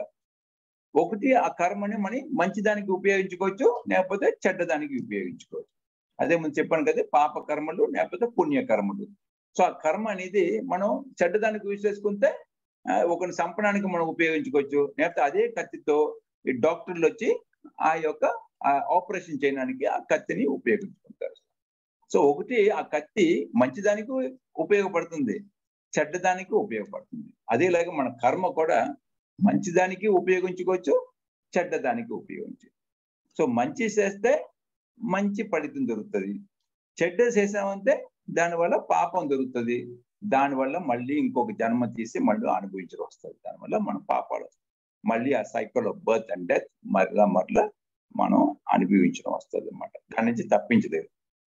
ఒకటి ఆ కర్మని మనం మంచిదానికి ఉపయోగించుకోవచ్చు లేకపోతే చెడ్డదానికి ఉపయోగించుకోవచ్చు అదే ముందు చెప్పాను కదా పాప కర్మలు లేకపోతే పుణ్య కర్మలు సో ఆ కర్మ అనేది మనం చెడ్డదానికి యూజ్ చేసుకుంటే ఆ, ఒకరిని చంపడానికి మనం ఉపయోగించుకోవచ్చు లేకపోతే అదే కత్తితో ఈ డాక్టర్లు వచ్చి ఆ యొక్క ఆపరేషన్ చేయడానికి ఆ కత్తిని ఉపయోగించుకుంటారు సో ఒకటి ఆ కత్తి మంచిదానికి ఉపయోగపడుతుంది చెడ్డదానికి ఉపయోగపడుతుంది అదేలాగా మన కర్మ కూడా మంచిదానికి ఉపయోగించుకోవచ్చు చెడ్డదానికి ఉపయోగించు సో మంచి చేస్తే మంచి ఫలితం దొరుకుతుంది చెడ్డ చేసామంటే దానివల్ల పాపం దొరుకుతుంది దానివల్ల మళ్ళీ ఇంకొక జన్మ తీసి మళ్ళీ అనుభవించడం వస్తుంది దానివల్ల మన పాపాలు వస్తాయి. మళ్ళీ ఆ cycle of birth and death మరలా మరలా మనం అనుభవించడం వస్తుంది అనమాట దాని నుంచి తప్పించలేదు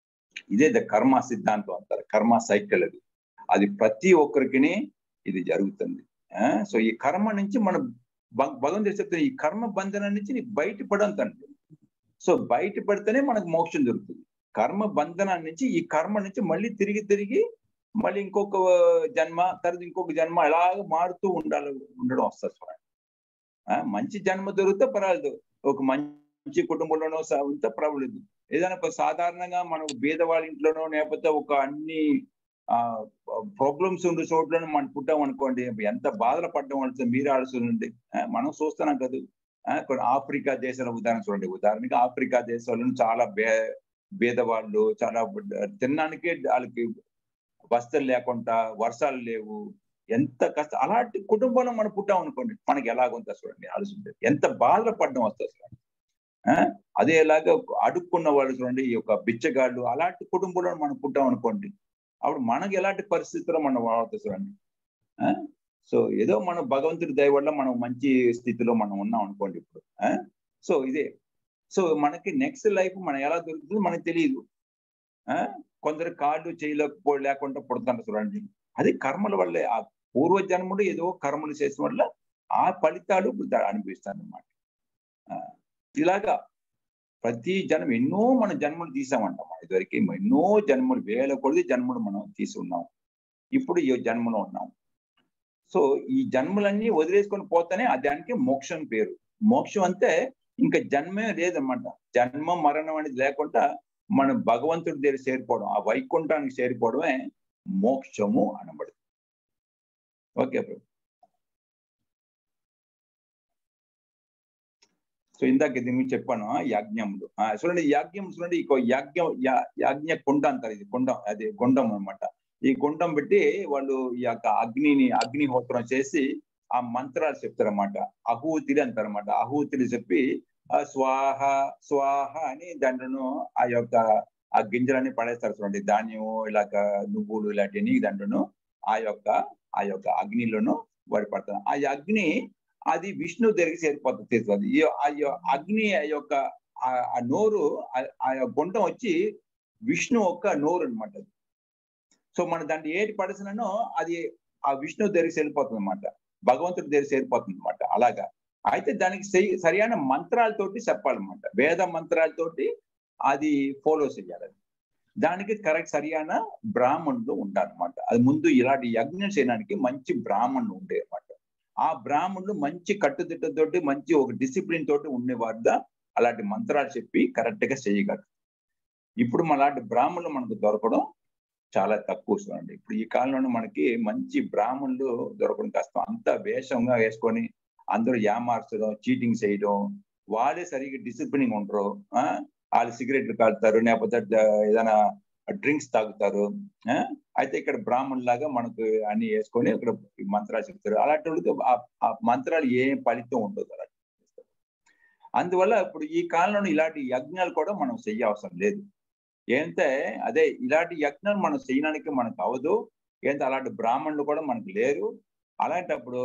ఇదే ద కర్మ సిద్ధాంతం అంటారు కర్మ సైకిల్ అది అది ప్రతి ఒక్కరికి ఇది జరుగుతుంది ఆ, సో ఈ కర్మ నుంచి మనం భగ- భగవంతుడు చెప్తున్న ఈ కర్మ బంధనం నుంచి నీకు బయటపడం తండ్రి సో బయటపడితేనే మనకు మోక్షం దొరుకుతుంది కర్మ బంధనం నుంచి ఈ కర్మ నుంచి మళ్ళీ తిరిగి తిరిగి మళ్ళీ ఇంకొక జన్మ తర్వాత ఇంకొక జన్మ అలాగ మారుతూ ఉండాలి ఉండడం వస్తుంది చూడండి ఆ, మంచి జన్మ దొరికితే పర్వాలేదు ఒక మంచి కుటుంబంలోనో స- ఉంటే పర్వాలేదు ఏదైనా ఒక సాధారణంగా మనం బీదవాళ్ళ ఇంట్లోనో లేకపోతే ఒక అన్ని ఆ ప్రాబ్లమ్స్ ఉండే చోట్లను మనం పుట్టాం అనుకోండి ఎంత బాధలు పడ్డం అంటే మీరు ఆలోచనండి మనం చూస్తున్నాం కదా ఆ, కొన్ని ఆఫ్రికా దేశాల ఉదాహరణ చూడండి ఉదాహరణకి ఆఫ్రికా దేశాలను చాలా బే బీదవాళ్ళు చాలా తినడానికి వాళ్ళకి వస్తువులు లేకుండా వర్షాలు లేవు ఎంత కష్ట అలాంటి కుటుంబంలో మనం పుట్టాం అనుకోండి మనకి ఎలాగుంటుంది చూడండి ఆలోచించండి ఎంత బాధలు పడడం వస్తుంది చూడండి ఆ, అదే ఎలాగ అడుక్కున్న వాళ్ళు చూడండి ఈ యొక్క బిచ్చగాళ్ళు అలాంటి కుటుంబంలో మనం పుట్టాం అనుకోండి అప్పుడు మనకి ఎలాంటి పరిస్థితుల్లో మనం వాడుతుంది చూడండి ఆ? సో ఏదో మనం భగవంతుడి దయ వల్ల మనం మంచి స్థితిలో మనం ఉన్నాం అనుకోండి ఇప్పుడు ఆ? సో ఇదే సో మనకి నెక్స్ట్ లైఫ్ మనం ఎలా దొరుకుతుందో మనకు తెలియదు ఆ? కొందరు కాళ్ళు చేయలేకపో లేకుండా పుడతారు చూడండి అది కర్మల వల్లే ఆ పూర్వ జన్మలు ఏదో కర్మలు చేసిన వల్ల ఆ ఫలితాలు అనిపిస్తాను అనమాట ఇలాగా ప్రతి జన్మ ఎన్నో మన జన్మలు తీసామంటాం ఇదివరకు ఎన్నో జన్మలు వేల కొద్ది జన్మలు మనం తీసి ఉన్నాం ఇప్పుడు ఈ జన్మలో ఉన్నాం సో ఈ జన్మలన్నీ వదిలేసుకొని పోతేనే ఆ దానికి మోక్షం పేరు మోక్షం అంటే ఇంకా జన్మే లేదన్నమాట జన్మ మరణం అనేది లేకుండా మనం భగవంతుడి దగ్గర చేరిపోవడం ఆ వైకుంఠానికి చేరిపోవడమే మోక్షము అనబడుతుంది ఓకే ప్రభు సో ఇందాక దీని గురించి చెప్పాను ఆ యాజ్ఞములు ఆ, చూడండి యాజ్ఞం చూడండి ఇక యాజ్ఞం యా- యాజ్ఞ కుండ అంటారు ఇది గుండం అది గుండం అన్నమాట ఈ గుండం పెట్టి వాళ్ళు ఈ యొక్క అగ్నిని అగ్నిహోత్రం చేసి ఆ మంత్రాలు చెప్తారన్నమాట అహూతిలు అంటారన్నమాట అహూతిలు చెప్పి ఆ స్వాహ స్వాహ అని దాంట్లోను ఆ యొక్క ఆ గింజలన్నీ పడేస్తారు చూడండి ధాన్యం ఇలాగ నువ్వులు ఇలాంటివన్నీ దాంట్లోను ఆ యొక్క ఆ యొక్క అగ్నిలోను వాడి పడతారు ఆ అగ్ని అది విష్ణు దగ్గరికి చేరిపోతుంది తెలుస్తుంది ఈ ఆ యొ- అగ్ని ఆ యొక్క ఆ- ఆ నోరు ఆ- ఆ యొక్క గుండం వచ్చి విష్ణు యొక్క నోరు అనమాట సో మన దాంట్లో ఏటి పడసినో అది ఆ విష్ణు దగ్గరికి వెళ్ళిపోతుంది అనమాట భగవంతుడి దగ్గరికి చేరిపోతుంది అనమాట అలాగా అయితే దానికి సరి- సరైన మంత్రాలతోటి చెప్పాలన్నమాట వేద మంత్రాలతోటి అది ఫాలో చేయాలి దానికి కరెక్ట్ సరైన బ్రాహ్మణుడు ఉండాలన్నమాట అది ముందు ఇలాంటి యజ్ఞం చేయడానికి మంచి బ్రాహ్మణుడు ఉండే అనమాట ఆ బ్రాహ్మణులు మంచి కట్టుదిట్టతోటి మంచి ఒక డిసిప్లిన్ తోటి ఉండేవారు అలాంటి మంత్రాలు చెప్పి కరెక్ట్ గా చేయగలరు ఇప్పుడు అలాంటి బ్రాహ్మణులు మనకు దొరకడం చాలా తక్కువ చూడండి ఇప్పుడు ఈ కాలంలో మనకి మంచి బ్రాహ్మణులు దొరకడం కష్టం అంతా వేషంగా వేసుకొని అందరూ యామార్చడం చీటింగ్ చేయడం వాళ్ళే సరిగ్గా డిసిప్లిన్ ఉండరు ఆ వాళ్ళు సిగరెట్లు కాలుతారు లేకపోతే ద- ఏదైనా డ్రింక్స్ తాగుతారు ఆ? అయితే ఇక్కడ బ్రాహ్మణ్ లాగా మనకు అన్ని వేసుకొని ఇక్కడ ఈ మంత్రాలు చెప్తారు అలాంటి వాళ్ళకి ఆ- ఆ మంత్రాలు ఏం ఫలితం ఉండదు అలా అందువల్ల ఇప్పుడు ఈ కాలంలో ఇలాంటి యజ్ఞాలు కూడా మనం చెయ్య అవసరం లేదు ఏంటంటే అదే ఇలాంటి యజ్ఞాలు మనం చేయడానికి మనకు అవదు ఏంటంటే అలాంటి బ్రాహ్మణులు కూడా మనకు లేరు అలాంటప్పుడు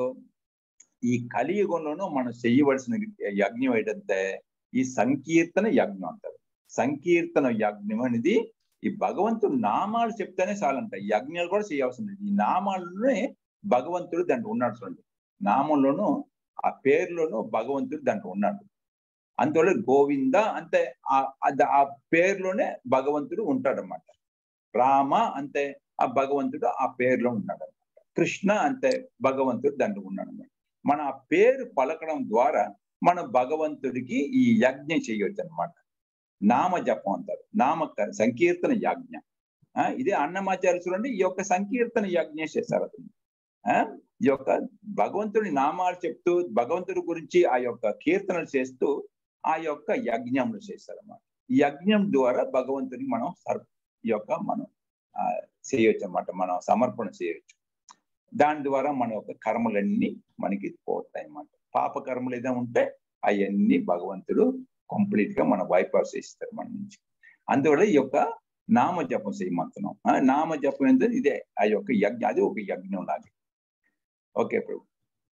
ఈ కలియుగంలోనూ మనం చేయవలసిన యజ్ఞం ఏంటంటే ఈ సంకీర్తన యజ్ఞం అంటారు సంకీర్తన యజ్ఞం అనేది ఈ భగవంతుడు నామాలు చెప్తేనే చాలంట ఈ యజ్ఞాలు కూడా చేయవలసిన లేదు. ఈ నామాలలోనే భగవంతుడు దాంట్లో ఉన్నాడు చూడండి నామంలోనూ ఆ పేరులోనూ భగవంతుడు దాంట్లో ఉన్నాడు అందువల్ల గోవింద అంటే ఆ ఆ- ఆ పేరులోనే భగవంతుడు ఉంటాడన్నమాట రామ అంటే ఆ భగవంతుడు ఆ పేరులో ఉన్నాడు కృష్ణ అంటే భగవంతుడు దాంట్లో ఉన్నాడు అన్నమాట మన ఆ పేరు పలకడం ద్వారా మన భగవంతుడికి ఈ యజ్ఞం చేయవచ్చు అనమాట నామ జపం అంటారు నామ సంకీర్తన యజ్ఞ ఆ, ఇదే అన్నమాచార్య చూడండి ఈ యొక్క సంకీర్తన యజ్ఞం చేశారు అతను ఆ, ఈ యొక్క భగవంతుడి నామాలు చెప్తూ భగవంతుడి గురించి ఆ యొక్క కీర్తనలు చేస్తూ ఆ యొక్క యజ్ఞములు చేస్తారన్నమాట ఈ యజ్ఞం ద్వారా భగవంతుడికి మనం సర్ ఈ యొక్క మనం ఆ, చేయొచ్చు అన్నమాట మనం సమర్పణ చేయొచ్చు దాని ద్వారా మన యొక్క కర్మలన్నీ మనకి పోతాయి అన్నమాట పాప కర్మలు ఏదైనా ఉంటే అవన్నీ భగవంతుడు కంప్లీట్ గా మన వైపాస్ చేస్తారు మన నుంచి అందువల్ల ఈ యొక్క నామ జపం చేయమంటున్నాం ఆ, నామ జపం ఏంటంటే ఇదే ఆ యొక్క యజ్ఞ అది ఒక యజ్ఞం లాగే ఓకే ప్రభు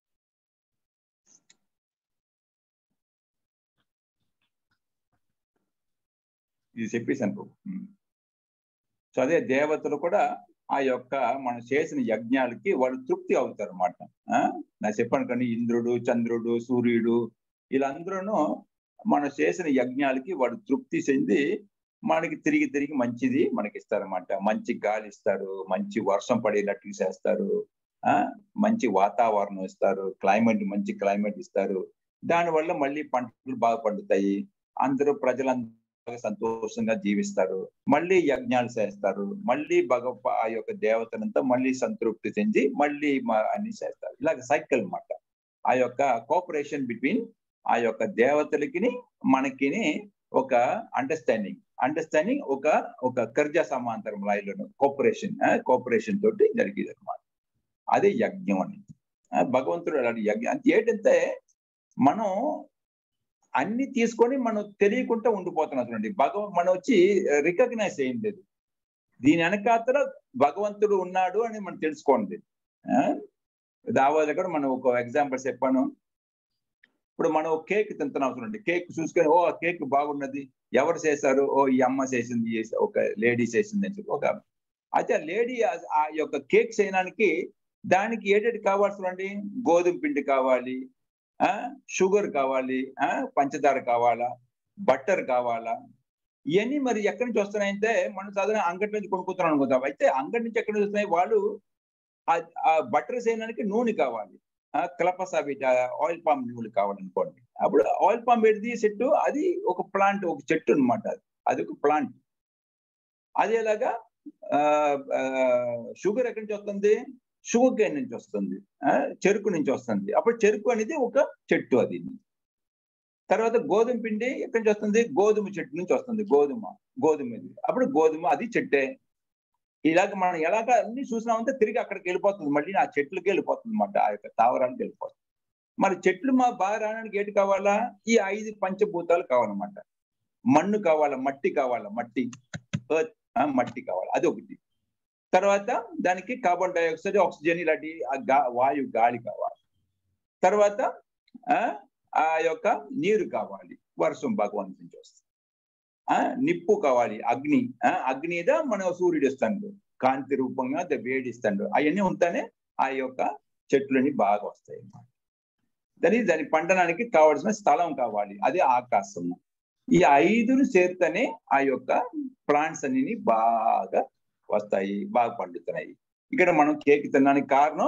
ఇది చెప్పేశాను ప్రభు ఉమ్. సో అదే దేవతలు కూడా ఆ యొక్క మనం చేసిన యజ్ఞాలకి వాళ్ళు తృప్తి అవుతారు అనమాట నా చెప్పాను కానీ ఇంద్రుడు చంద్రుడు సూర్యుడు వీళ్ళందరూ మనం చేసిన యజ్ఞాలకి వాడు తృప్తి చెంది మనకి తిరిగి తిరిగి మంచిది మనకి ఇస్తారన్నమాట మంచి గాలి ఇస్తారు మంచి వర్షం పడేటట్టు చేస్తారు ఆ మంచి వాతావరణం ఇస్తారు క్లైమేట్ మంచి క్లైమేట్ ఇస్తారు దానివల్ల మళ్ళీ పంటలు బాగా పండుతాయి అందరూ ప్రజలందరూ బాగా సంతోషంగా జీవిస్తారు మళ్ళీ యజ్ఞాలు చేస్తారు మళ్ళీ భగ ఆ యొక్క దేవతనంతా మళ్ళీ సంతృప్తి చెంది మళ్ళీ మ- అన్ని చేస్తారు ఇలాగ సైకిల్ అన్నమాట ఆ యొక్క కోఆపరేషన్ బిట్వీన్ ఆ యొక్క దేవతలకి మనకిని ఒక అండర్స్టాండింగ్ అండర్స్టాండింగ్ ఒక ఒక కర్జ సమాంతరం లైన్లోను కోఆపరేషన్ కోఆపరేషన్ తోటి జరిగేది అనమాట అదే యజ్ఞం అని ఆ, భగవంతుడు అలాంటి యజ్ఞం అంటే ఏంటంటే మనం అన్ని తీసుకొని మనం తెలియకుండా ఉండిపోతున్నాం చూడండి భగవ మనం వచ్చి రికగ్నైజ్ చేయం లేదు దీని వెనకాతల భగవంతుడు ఉన్నాడు అని మనం తెలుసుకోండి ఆ? దావా దగ్గర మనం ఒక ఎగ్జాంపుల్ చెప్పాను ఇప్పుడు మనం ఒక కేక్ తింటున్నాం చూడండి కేక్ చూసుకొని ఓ ఆ కేక్ బాగున్నది ఎవరు చేశారు ఓ ఈ అమ్మ చేసింది ఈ ఒక లేడీ చేసింది అని చెప్పి ఒక అయితే ఆ లేడీ ఆ యొక్క కేక్ చేయడానికి దానికి ఏటేటి కావాలి చూడండి గోధుమ పిండి కావాలి ఆ షుగర్ కావాలి ఆ పంచదార కావాలా బట్టర్ కావాలా ఇవన్నీ మరి ఎక్కడి నుంచి వస్తున్నాయంటే మనం సాధారణ అంగటి నుంచి కొనుక్కుంటున్నాం అనుకుంటాం అయితే అంగటి నుంచి ఎక్కడి నుంచి వస్తున్నాయి వాళ్ళు ఆ బటర్ చేయడానికి నూనె కావాలి కలపస ఆయిల్ పామ్ నూనె కావాలనుకోండి అప్పుడు ఆయిల్ పామ్ పెడితే చెట్టు అది ఒక ప్లాంట్ ఒక చెట్టు అనమాట అది అది ఒక ప్లాంట్ అదేలాగా షుగర్ ఎక్కడి నుంచి వస్తుంది షుగర్ కేన్ నుంచి వస్తుంది చెరుకు నుంచి వస్తుంది అప్పుడు చెరుకు అనేది ఒక చెట్టు అది తర్వాత గోధుమ పిండి ఎక్కడి నుంచి వస్తుంది గోధుమ చెట్టు నుంచి వస్తుంది గోధుమ గోధుమ ఇది అప్పుడు గోధుమ అది చెట్టే ఇలాగ మనం ఎలాగ అన్ని చూసినామంటే తిరిగి అక్కడికి వెళ్ళిపోతుంది మళ్ళీ ఆ చెట్లకి వెళ్ళిపోతుంది అన్నమాట ఆ యొక్క తావరానికి వెళ్ళిపోతుంది మరి చెట్లు మా బాగా రావడానికి ఏంటి కావాలా ఈ ఐదు పంచభూతాలు కావాలన్నమాట మన్ను కావాలా మట్టి కావాలా మట్టి మట్టి కావాలి అది ఒకటి తర్వాత దానికి కార్బన్ డైఆక్సైడ్ ఆక్సిజన్ ఇలాంటి వాయు గాలి కావాలి తర్వాత ఆ యొక్క నీరు కావాలి వర్షం భగవంతు నుంచి వస్తుంది నిప్పు కావాలి అగ్ని అగ్నిదా మన సూర్యుడు ఇస్తాడు కాంతి రూపంగా వేడిస్తాడు అవన్నీ ఉంటేనే ఆ యొక్క చెట్లని బాగా వస్తాయి అన్నమాట దాని దాని పండడానికి కావాల్సిన స్థలం కావాలి అదే ఆకాశము ఈ ఐదును చేరితేనే ఆ యొక్క ప్లాంట్స్ అన్ని బాగా వస్తాయి బాగా పండుతున్నాయి ఇక్కడ మనం కేక్ తినడానికి కారణం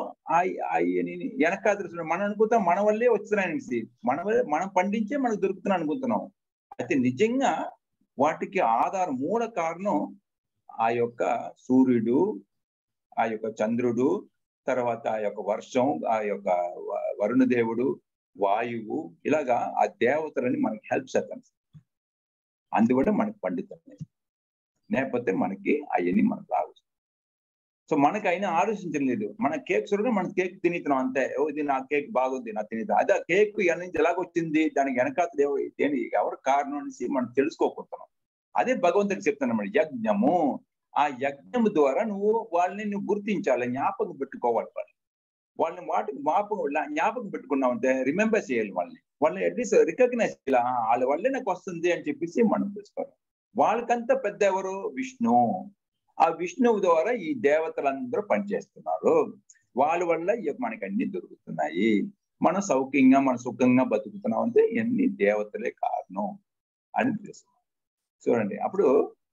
వెనకాల మనం అనుకుంటాం మన వల్లే వస్తున్నాయి మన వల్లే మనం పండించే మనకు దొరుకుతున్నాం అనుకుంటున్నాం అయితే నిజంగా వాటికి ఆధారం మూల కారణం ఆ యొక్క సూర్యుడు ఆ యొక్క చంద్రుడు తర్వాత ఆ యొక్క వర్షం ఆ యొక్క వరుణదేవుడు వాయువు ఇలాగా ఆ దేవతలని మనకి హెల్ప్ చేస్తాను అందువల్ల మనకి పండితున్నాయి లేకపోతే మనకి అవన్నీ మనకు రావు సో మనకి అయినా ఆలోచించడం లేదు మన కేక్ చూడగా మన కేక్ తినేతున్నాం అంతే ఓ ఇది నా కేక్ బాగుంది నా తినేది అదే ఆ కేక్ నుంచి ఎలాగొచ్చింది దానికి వెనకాతలు దేని ఎవరు కారణం అనేసి మనం తెలుసుకోకుంటున్నాం అదే భగవంతుడికి చెప్తున్నాం యజ్ఞము ఆ యజ్ఞము ద్వారా నువ్వు వాళ్ళని నువ్వు గుర్తించాలి జ్ఞాపకం పెట్టుకోవాలి వాళ్ళు వాళ్ళని వాటికి జ్ఞాపకం జ్ఞాపకం పెట్టుకున్నావు అంటే రిమెంబర్ చేయాలి వాళ్ళని వాళ్ళని అట్లీస్ట్ రికగ్నైజ్ చేయాలి వాళ్ళ వల్లే నాకు వస్తుంది అని చెప్పేసి మనం తెలుసుకోవాలి వాళ్ళకంతా పెద్ద ఎవరు విష్ణు ఆ విష్ణువు ద్వారా ఈ దేవతలందరూ పనిచేస్తున్నారు వాళ్ళ వల్ల మనకి అన్ని దొరుకుతున్నాయి మనం సౌఖ్యంగా మన సుఖంగా బతుకుతున్నాం అంటే ఎన్ని దేవతలే కారణం అని తెలుసు చూడండి అప్పుడు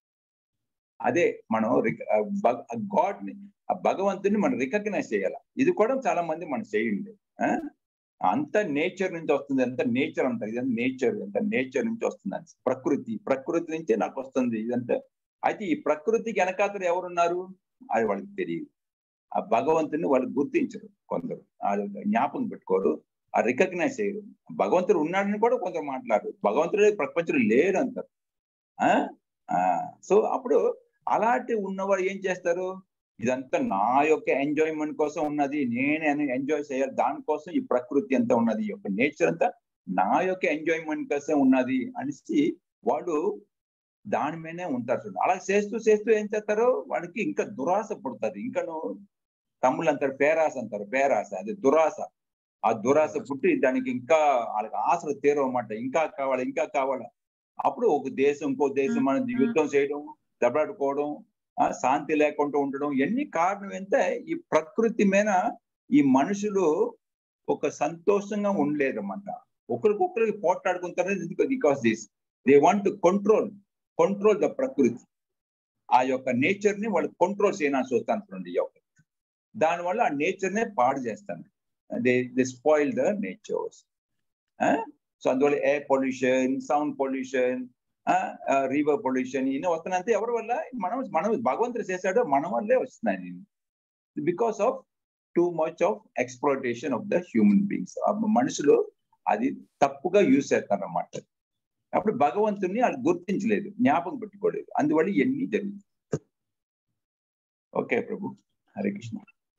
అదే మనం గాడ్ ని ఆ భగవంతుని మనం రికగ్నైజ్ చేయాలి ఇది కూడా చాలా మంది మనం చేయండి అంత నేచర్ నుంచి వస్తుంది అంత నేచర్ అంత ఇదంతా నేచర్ అంత నేచర్ నుంచి వస్తుంది ప్రకృతి ప్రకృతి నుంచే నాకు వస్తుంది ఇదంతా అయితే ఈ ప్రకృతికి వెనకాతలు ఎవరున్నారు అది వాళ్ళకి తెలియదు ఆ భగవంతుని వాళ్ళు గుర్తించరు కొందరు వాళ్ళు జ్ఞాపకం పెట్టుకోరు ఆ రికగ్నైజ్ చేయరు భగవంతుడు ఉన్నాడని కూడా కొందరు మాట్లాడరు భగవంతుడు ప్రపంచంలో లేరు అంటారు సో అప్పుడు అలాంటి ఉన్నవారు ఏం చేస్తారు ఇదంతా నా యొక్క ఎంజాయ్మెంట్ కోసం ఉన్నది నేను ఎంజాయ్ చేయాలి దానికోసం ఈ ప్రకృతి అంతా ఉన్నది ఈ యొక్క నేచర్ అంతా నా యొక్క ఎంజాయ్మెంట్ కోసం ఉన్నది అనేసి వాళ్ళు దాని మీదనే ఉంటారు చూడండి అలా చేస్తూ చేస్తూ ఏం చేస్తారు వాడికి ఇంకా దురాశ పుడుతుంది ఇంకా నువ్వు తమ్ముళ్ళు అంటారు పేరాస అంటారు పేరాస అది దురాశ ఆ దురాశ పుట్టి దానికి ఇంకా వాళ్ళకి ఆశలు తీరవమాట ఇంకా కావాలి ఇంకా కావాలి అప్పుడు ఒక దేశం ఇంకో దేశం మన యుద్ధం చేయడం దెబ్బలాడుకోవడం శాంతి లేకుండా ఉండడం ఎన్ని కారణం ఎంత ఈ ప్రకృతి మీద ఈ మనుషులు ఒక సంతోషంగా ఉండలేదన్నమాట ఒకరికొకరికి పోట్లాడుకుంటారు because this they want to control control the ప్రకృతి ఆ యొక్క నేచర్ ని వాళ్ళు కంట్రోల్ చేయడానికి చూస్తాను చూడండి యొక్క దానివల్ల ఆ నేచర్ నే పాడు చేస్తాను they they spoil the natures so అందువల్ల air pollution sound pollution river pollution ఇన్ని వస్తున్నాయంటే ఎవరి వల్ల మనం మనం భగవంతుడు చేశాడో మన వల్లే వస్తున్నాయి because of too much of exploitation of the human beings మనుషులు అది తప్పుగా యూజ్ చేస్తారు అన్నమాట అప్పుడు భగవంతుని వాళ్ళు గుర్తించలేదు జ్ఞాపకం పెట్టుకోలేదు అందువల్ల ఎన్ని జరుగుతుంది ఓకే ప్రభు హరే కృష్ణ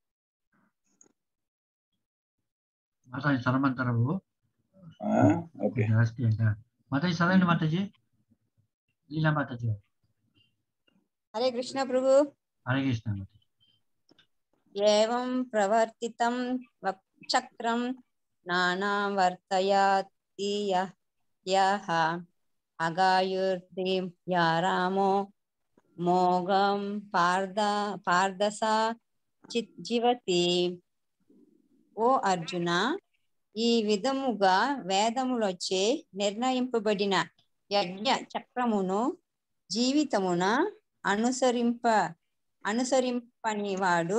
మాతాజీ చదవమంటారా బాబు ఓకే మాతాజీ చదవండి మాతాజీ లీలా మాతాజీ హరే కృష్ణ ప్రభు హరే కృష్ణ మాతాజీ ఏవం ప్రవర్తితం చక్రం నానావర్తయాతి యః అగాయుర్ది యా రామో మోగం పార్ద పార్దస చిత్ జీవతి ఓ అర్జున ఈ విధముగా వేదములొచ్చే నిర్ణయింపబడిన యజ్ఞ చక్రమును జీవితమున అనుసరింప అనుసరింపని వాడు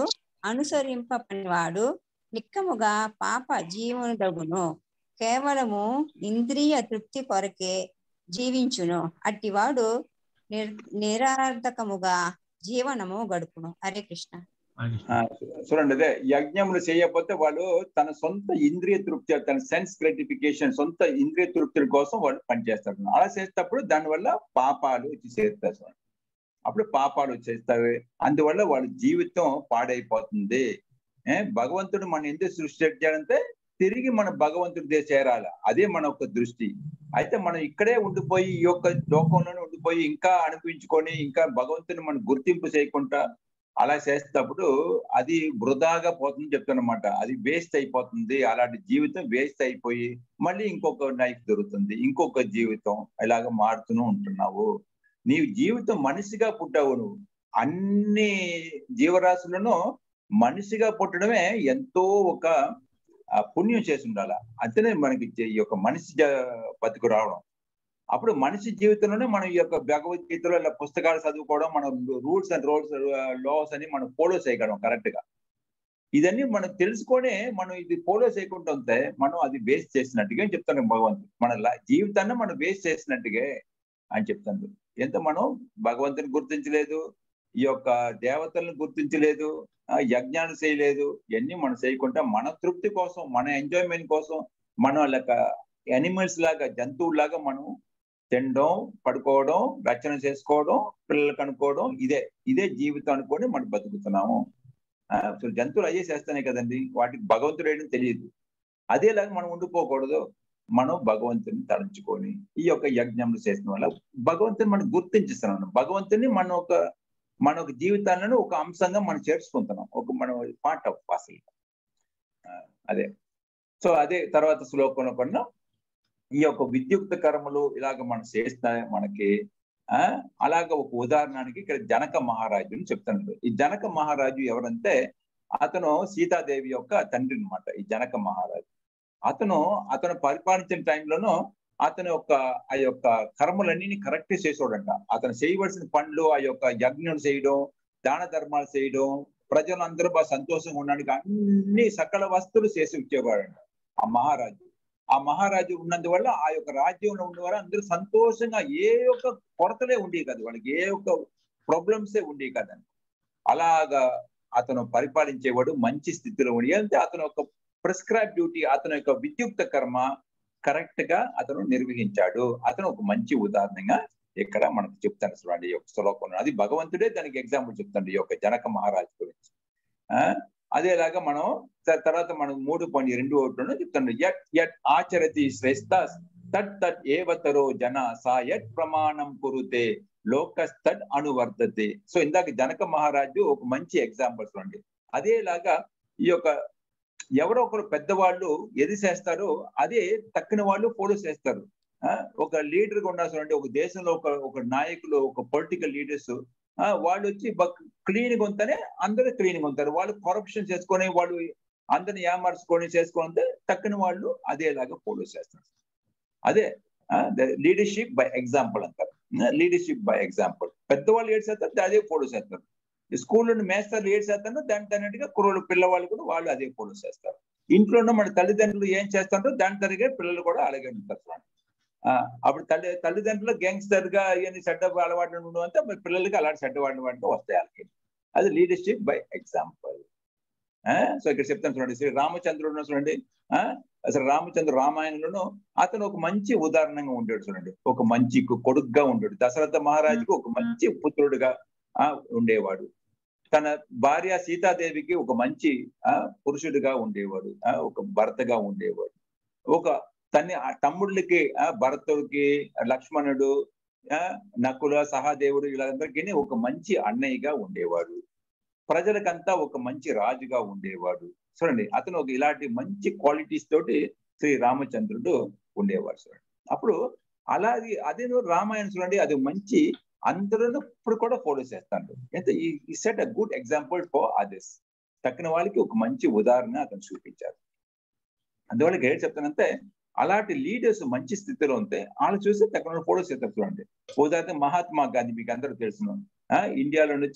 అనుసరింపనివాడు నిక్కముగా పాప జీవనుడగును కేవలము ఇంద్రియ తృప్తి కొరకే జీవించును అట్టివాడు నిర్ నిరర్థకముగా జీవనము గడుపును హరే కృష్ణ ఆ, చూడండి అదే యజ్ఞములు చేయకపోతే వాళ్ళు తన సొంత ఇంద్రియ తృప్తి తన సెన్స్ గ్రాటిఫికేషన్ సొంత ఇంద్రియ తృప్తుల కోసం వాళ్ళు పనిచేస్తారు అలా చేసేటప్పుడు దానివల్ల పాపాలు వచ్చి చేస్తారు చూడండి. అప్పుడు పాపాలు వచ్చేస్తాయి అందువల్ల వాళ్ళ జీవితం పాడైపోతుంది ఏ భగవంతుడు మన ఎందుకు సృష్టించాడంటే తిరిగి మన భగవంతుడి చేరాలి అదే మన యొక్క దృష్టి అయితే మనం ఇక్కడే ఉండిపోయి ఈ యొక్క లోకంలోనే ఉండిపోయి ఇంకా అనిపించుకొని ఇంకా భగవంతుని మనం గుర్తింపు చేయకుండా అలా చేసేటప్పుడు అది వృధాగా పోతుంది చెప్తానమాట అది వేస్ట్ అయిపోతుంది అలాంటి జీవితం వేస్ట్ అయిపోయి మళ్ళీ ఇంకొక లైఫ్ దొరుకుతుంది ఇంకొక జీవితం ఇలాగ మారుతూనే ఉంటున్నావు నీ జీవితం మనిషిగా పుట్టావు నువ్వు అన్ని జీవరాశులను మనిషిగా పుట్టడమే ఎంతో ఒక ఆ, పుణ్యం చేసి ఉండాల అంతేనే మనకి ఈ యొక్క మనిషి జ- బతుకు రావడం అప్పుడు మనిషి జీవితంలోనే మనం ఈ యొక్క భగవద్గీతలో ఇలా పుస్తకాలు చదువుకోవడం మనం రూల్స్ అండ్ రోల్స్ లాస్ అని మనం ఫాలో చేయగలం కరెక్ట్ గా ఇదన్నీ మనం తెలుసుకొనే మనం ఇది ఫాలో చేయకుండా ఉంటే మనం అది వేస్ట్ చేసినట్టుగా అని చెప్తాను భగవంతుడు మన లా- జీవితాన్ని మనం వేస్ట్ చేసినట్టుగా అని చెప్తాను ఎంత మనం భగవంతుని గుర్తించలేదు ఈ యొక్క దేవతలను గుర్తించలేదు ఆ, యజ్ఞాలు చేయలేదు ఇవన్నీ మనం చేయకుండా మన తృప్తి కోసం మన ఎంజాయ్మెంట్ కోసం మనం లెక్క యానిమల్స్ లాగా జంతువులాగా మనం తినడం పడుకోవడం రచన చేసుకోవడం పిల్లలు కనుక్కోవడం ఇదే ఇదే జీవితం అనుకొని మనం బతుకుతున్నాము ఆ, సో జంతువులు అయ్యే చేస్తానే కదండి వాటికి భగవంతుడు ఏయడం తెలియదు అదేలాగా మనం ఉండిపోకూడదు మనం భగవంతుని తలంచుకొని ఈ యొక్క యజ్ఞములు చేసిన వల్ల భగవంతుని మనం గుర్తించిస్తున్నాం భగవంతుని మన ఒక మన ఒక జీవితాలను ఒక అంశంగా మనం చేర్చుకుంటున్నాం ఒక మన పార్ట్ ఆఫ్ అసలు అదే సో అదే తర్వాత శ్లోకంలో కొన్న ఈ యొక్క విద్యుక్త కర్మలు ఇలాగ మనం చేస్తే మనకి ఆ అలాగ ఒక ఉదాహరణకి ఇక్కడ జనక మహారాజుని చెప్తున్నారు ఈ జనక మహారాజు ఎవరంటే అతను సీతాదేవి యొక్క తండ్రి అనమాట ఈ జనక మహారాజు అతను అతను పరిపాలించిన టైంలోనూ అతని యొక్క ఆ యొక్క కర్మలన్నీ కరెక్ట్ చేసేవాడంట అతను చేయవలసిన పనులు ఆ యొక్క యజ్ఞం చేయడం దాన ధర్మాలు చేయడం ప్రజలందరూ బాగా సంతోషంగా ఉండడానికి అన్ని సకల వస్తువులు చేసి ఇచ్చేవాడంట ఆ మహారాజు ఆ మహారాజు ఉన్నందువల్ల ఆ యొక్క రాజ్యంలో ఉండేవారు అందరూ సంతోషంగా ఏ యొక్క కొరతలే ఉండేవి కదా వాళ్ళకి ఏ యొక్క ప్రాబ్లమ్సే ఉండేవి కదండి అలాగా అతను పరిపాలించేవాడు మంచి స్థితిలో ఉండి అంటే అతను ఒక ప్రిస్క్రైబ్ డ్యూటీ అతని యొక్క విద్యుక్త కర్మ కరెక్ట్ గా అతను నిర్వహించాడు అతను ఒక మంచి ఉదాహరణగా ఇక్కడ మనకు చెప్తాను చూడండి ఈ యొక్క శ్లోకంలో అది భగవంతుడే దానికి ఎగ్జాంపుల్ చెప్తాడు ఈ యొక్క జనక మహారాజు గురించి ఆ అదేలాగా మనం త- తర్వాత మనం మూడు పాయింట్ రెండు ఒకటిలో చెప్తాడు యట్ యట్ ఆచరతి శ్రేష్ట తట్ తట్ ఏవతరో జన సా యట్ ప్రమాణం కురుతే లోకస్తడ్ అనువర్తతే సో ఇందాక జనక మహారాజు ఒక మంచి ఎగ్జాంపుల్స్ అండి అదేలాగా ఈ యొక్క ఎవరో ఒకరు పెద్దవాళ్ళు ఎది చేస్తారో అదే తక్కిన వాళ్ళు ఫాలో చేస్తారు ఆ, ఒక లీడర్ గా ఉండాల్సిన ఒక దేశంలో ఒక ఒక నాయకులు ఒక పొలిటికల్ లీడర్స్ వాళ్ళు వచ్చి క్లీన్ గా ఉంటేనే అందరూ క్లీన్ గా ఉంటారు వాళ్ళు కరప్షన్ చేసుకొని వాళ్ళు అందరిని ఏమార్చుకొని చేసుకొని తక్కిన వాళ్ళు అదేలాగా ఫాలో చేస్తారు అదే లీడర్షిప్ బై ఎగ్జాంపుల్ అంటారు లీడర్షిప్ బై ఎగ్జాంపుల్ పెద్దవాళ్ళు ఏడు చేస్తారు అదే ఫాలో చేస్తారు స్కూల్లో మేస్తారు ఏడు చేస్తారో దాని తగ్గట్టుగా కుర్రోళ్ళు పిల్లవాళ్ళు కూడా వాళ్ళు అదే ఫాలో చేస్తారు ఇంట్లో ఉన్న మన తల్లిదండ్రులు ఏం చేస్తారో దాని తరగే పిల్లలు కూడా అలాగే ఉంటారు ఆ, అప్పుడు తల్లి తల్లిదండ్రులు గ్యాంగ్స్టర్ గా ఇవన్నీ చెడ్డ అలవాట్లు ఉండడం అంటే మరి పిల్లలకి అలాంటి చెడ్డ అలవాట్లు వస్తాయి వాళ్ళకి అది లీడర్షిప్ బై ఎగ్జాంపుల్ సో ఇక్కడ చెప్తాను చూడండి శ్రీ రామచంద్రుడు చూడండి ఆ, అసలు రామచంద్ర రామాయణంలోనూ అతను ఒక మంచి ఉదాహరణంగా ఉంటాడు చూడండి ఒక మంచి కొడుకుగా ఉంటాడు దశరథ మహారాజుకు ఒక మంచి పుత్రుడుగా ఆ ఉండేవాడు తన భార్య సీతాదేవికి ఒక మంచి ఆ పురుషుడిగా ఉండేవాడు ఆ ఒక భర్తగా ఉండేవాడు ఒక తన్ని ఆ తమ్ముళ్ళకి ఆ భరతుడికి లక్ష్మణుడు ఆ నకుల సహాదేవుడు వీళ్ళందరికీ ఒక మంచి అన్నయ్యగా ఉండేవాడు ప్రజలకంతా ఒక మంచి రాజుగా ఉండేవాడు చూడండి అతను ఒక ఇలాంటి మంచి క్వాలిటీస్ తోటి శ్రీ రామచంద్రుడు ఉండేవాడు చూడండి అప్పుడు అలాగే అదే రామాయణం చూడండి అది మంచి అందరూ ఇప్పుడు కూడా ఫాలో చేస్తాడు అయితే ఈ set a good example for others తక్కిన వాళ్ళకి ఒక మంచి ఉదాహరణ అతను చూపించారు అందువల్ల ఏం చెప్తానంటే అలాంటి లీడర్స్ మంచి స్థితిలో ఉంటే వాళ్ళు చూసి తక్కువ ఫోటోస్ చేస్తారు చూడండి ఉదాహరణ మహాత్మా గాంధీ మీకు అందరూ తెలుసును ఆ ఇండియాలో నుంచి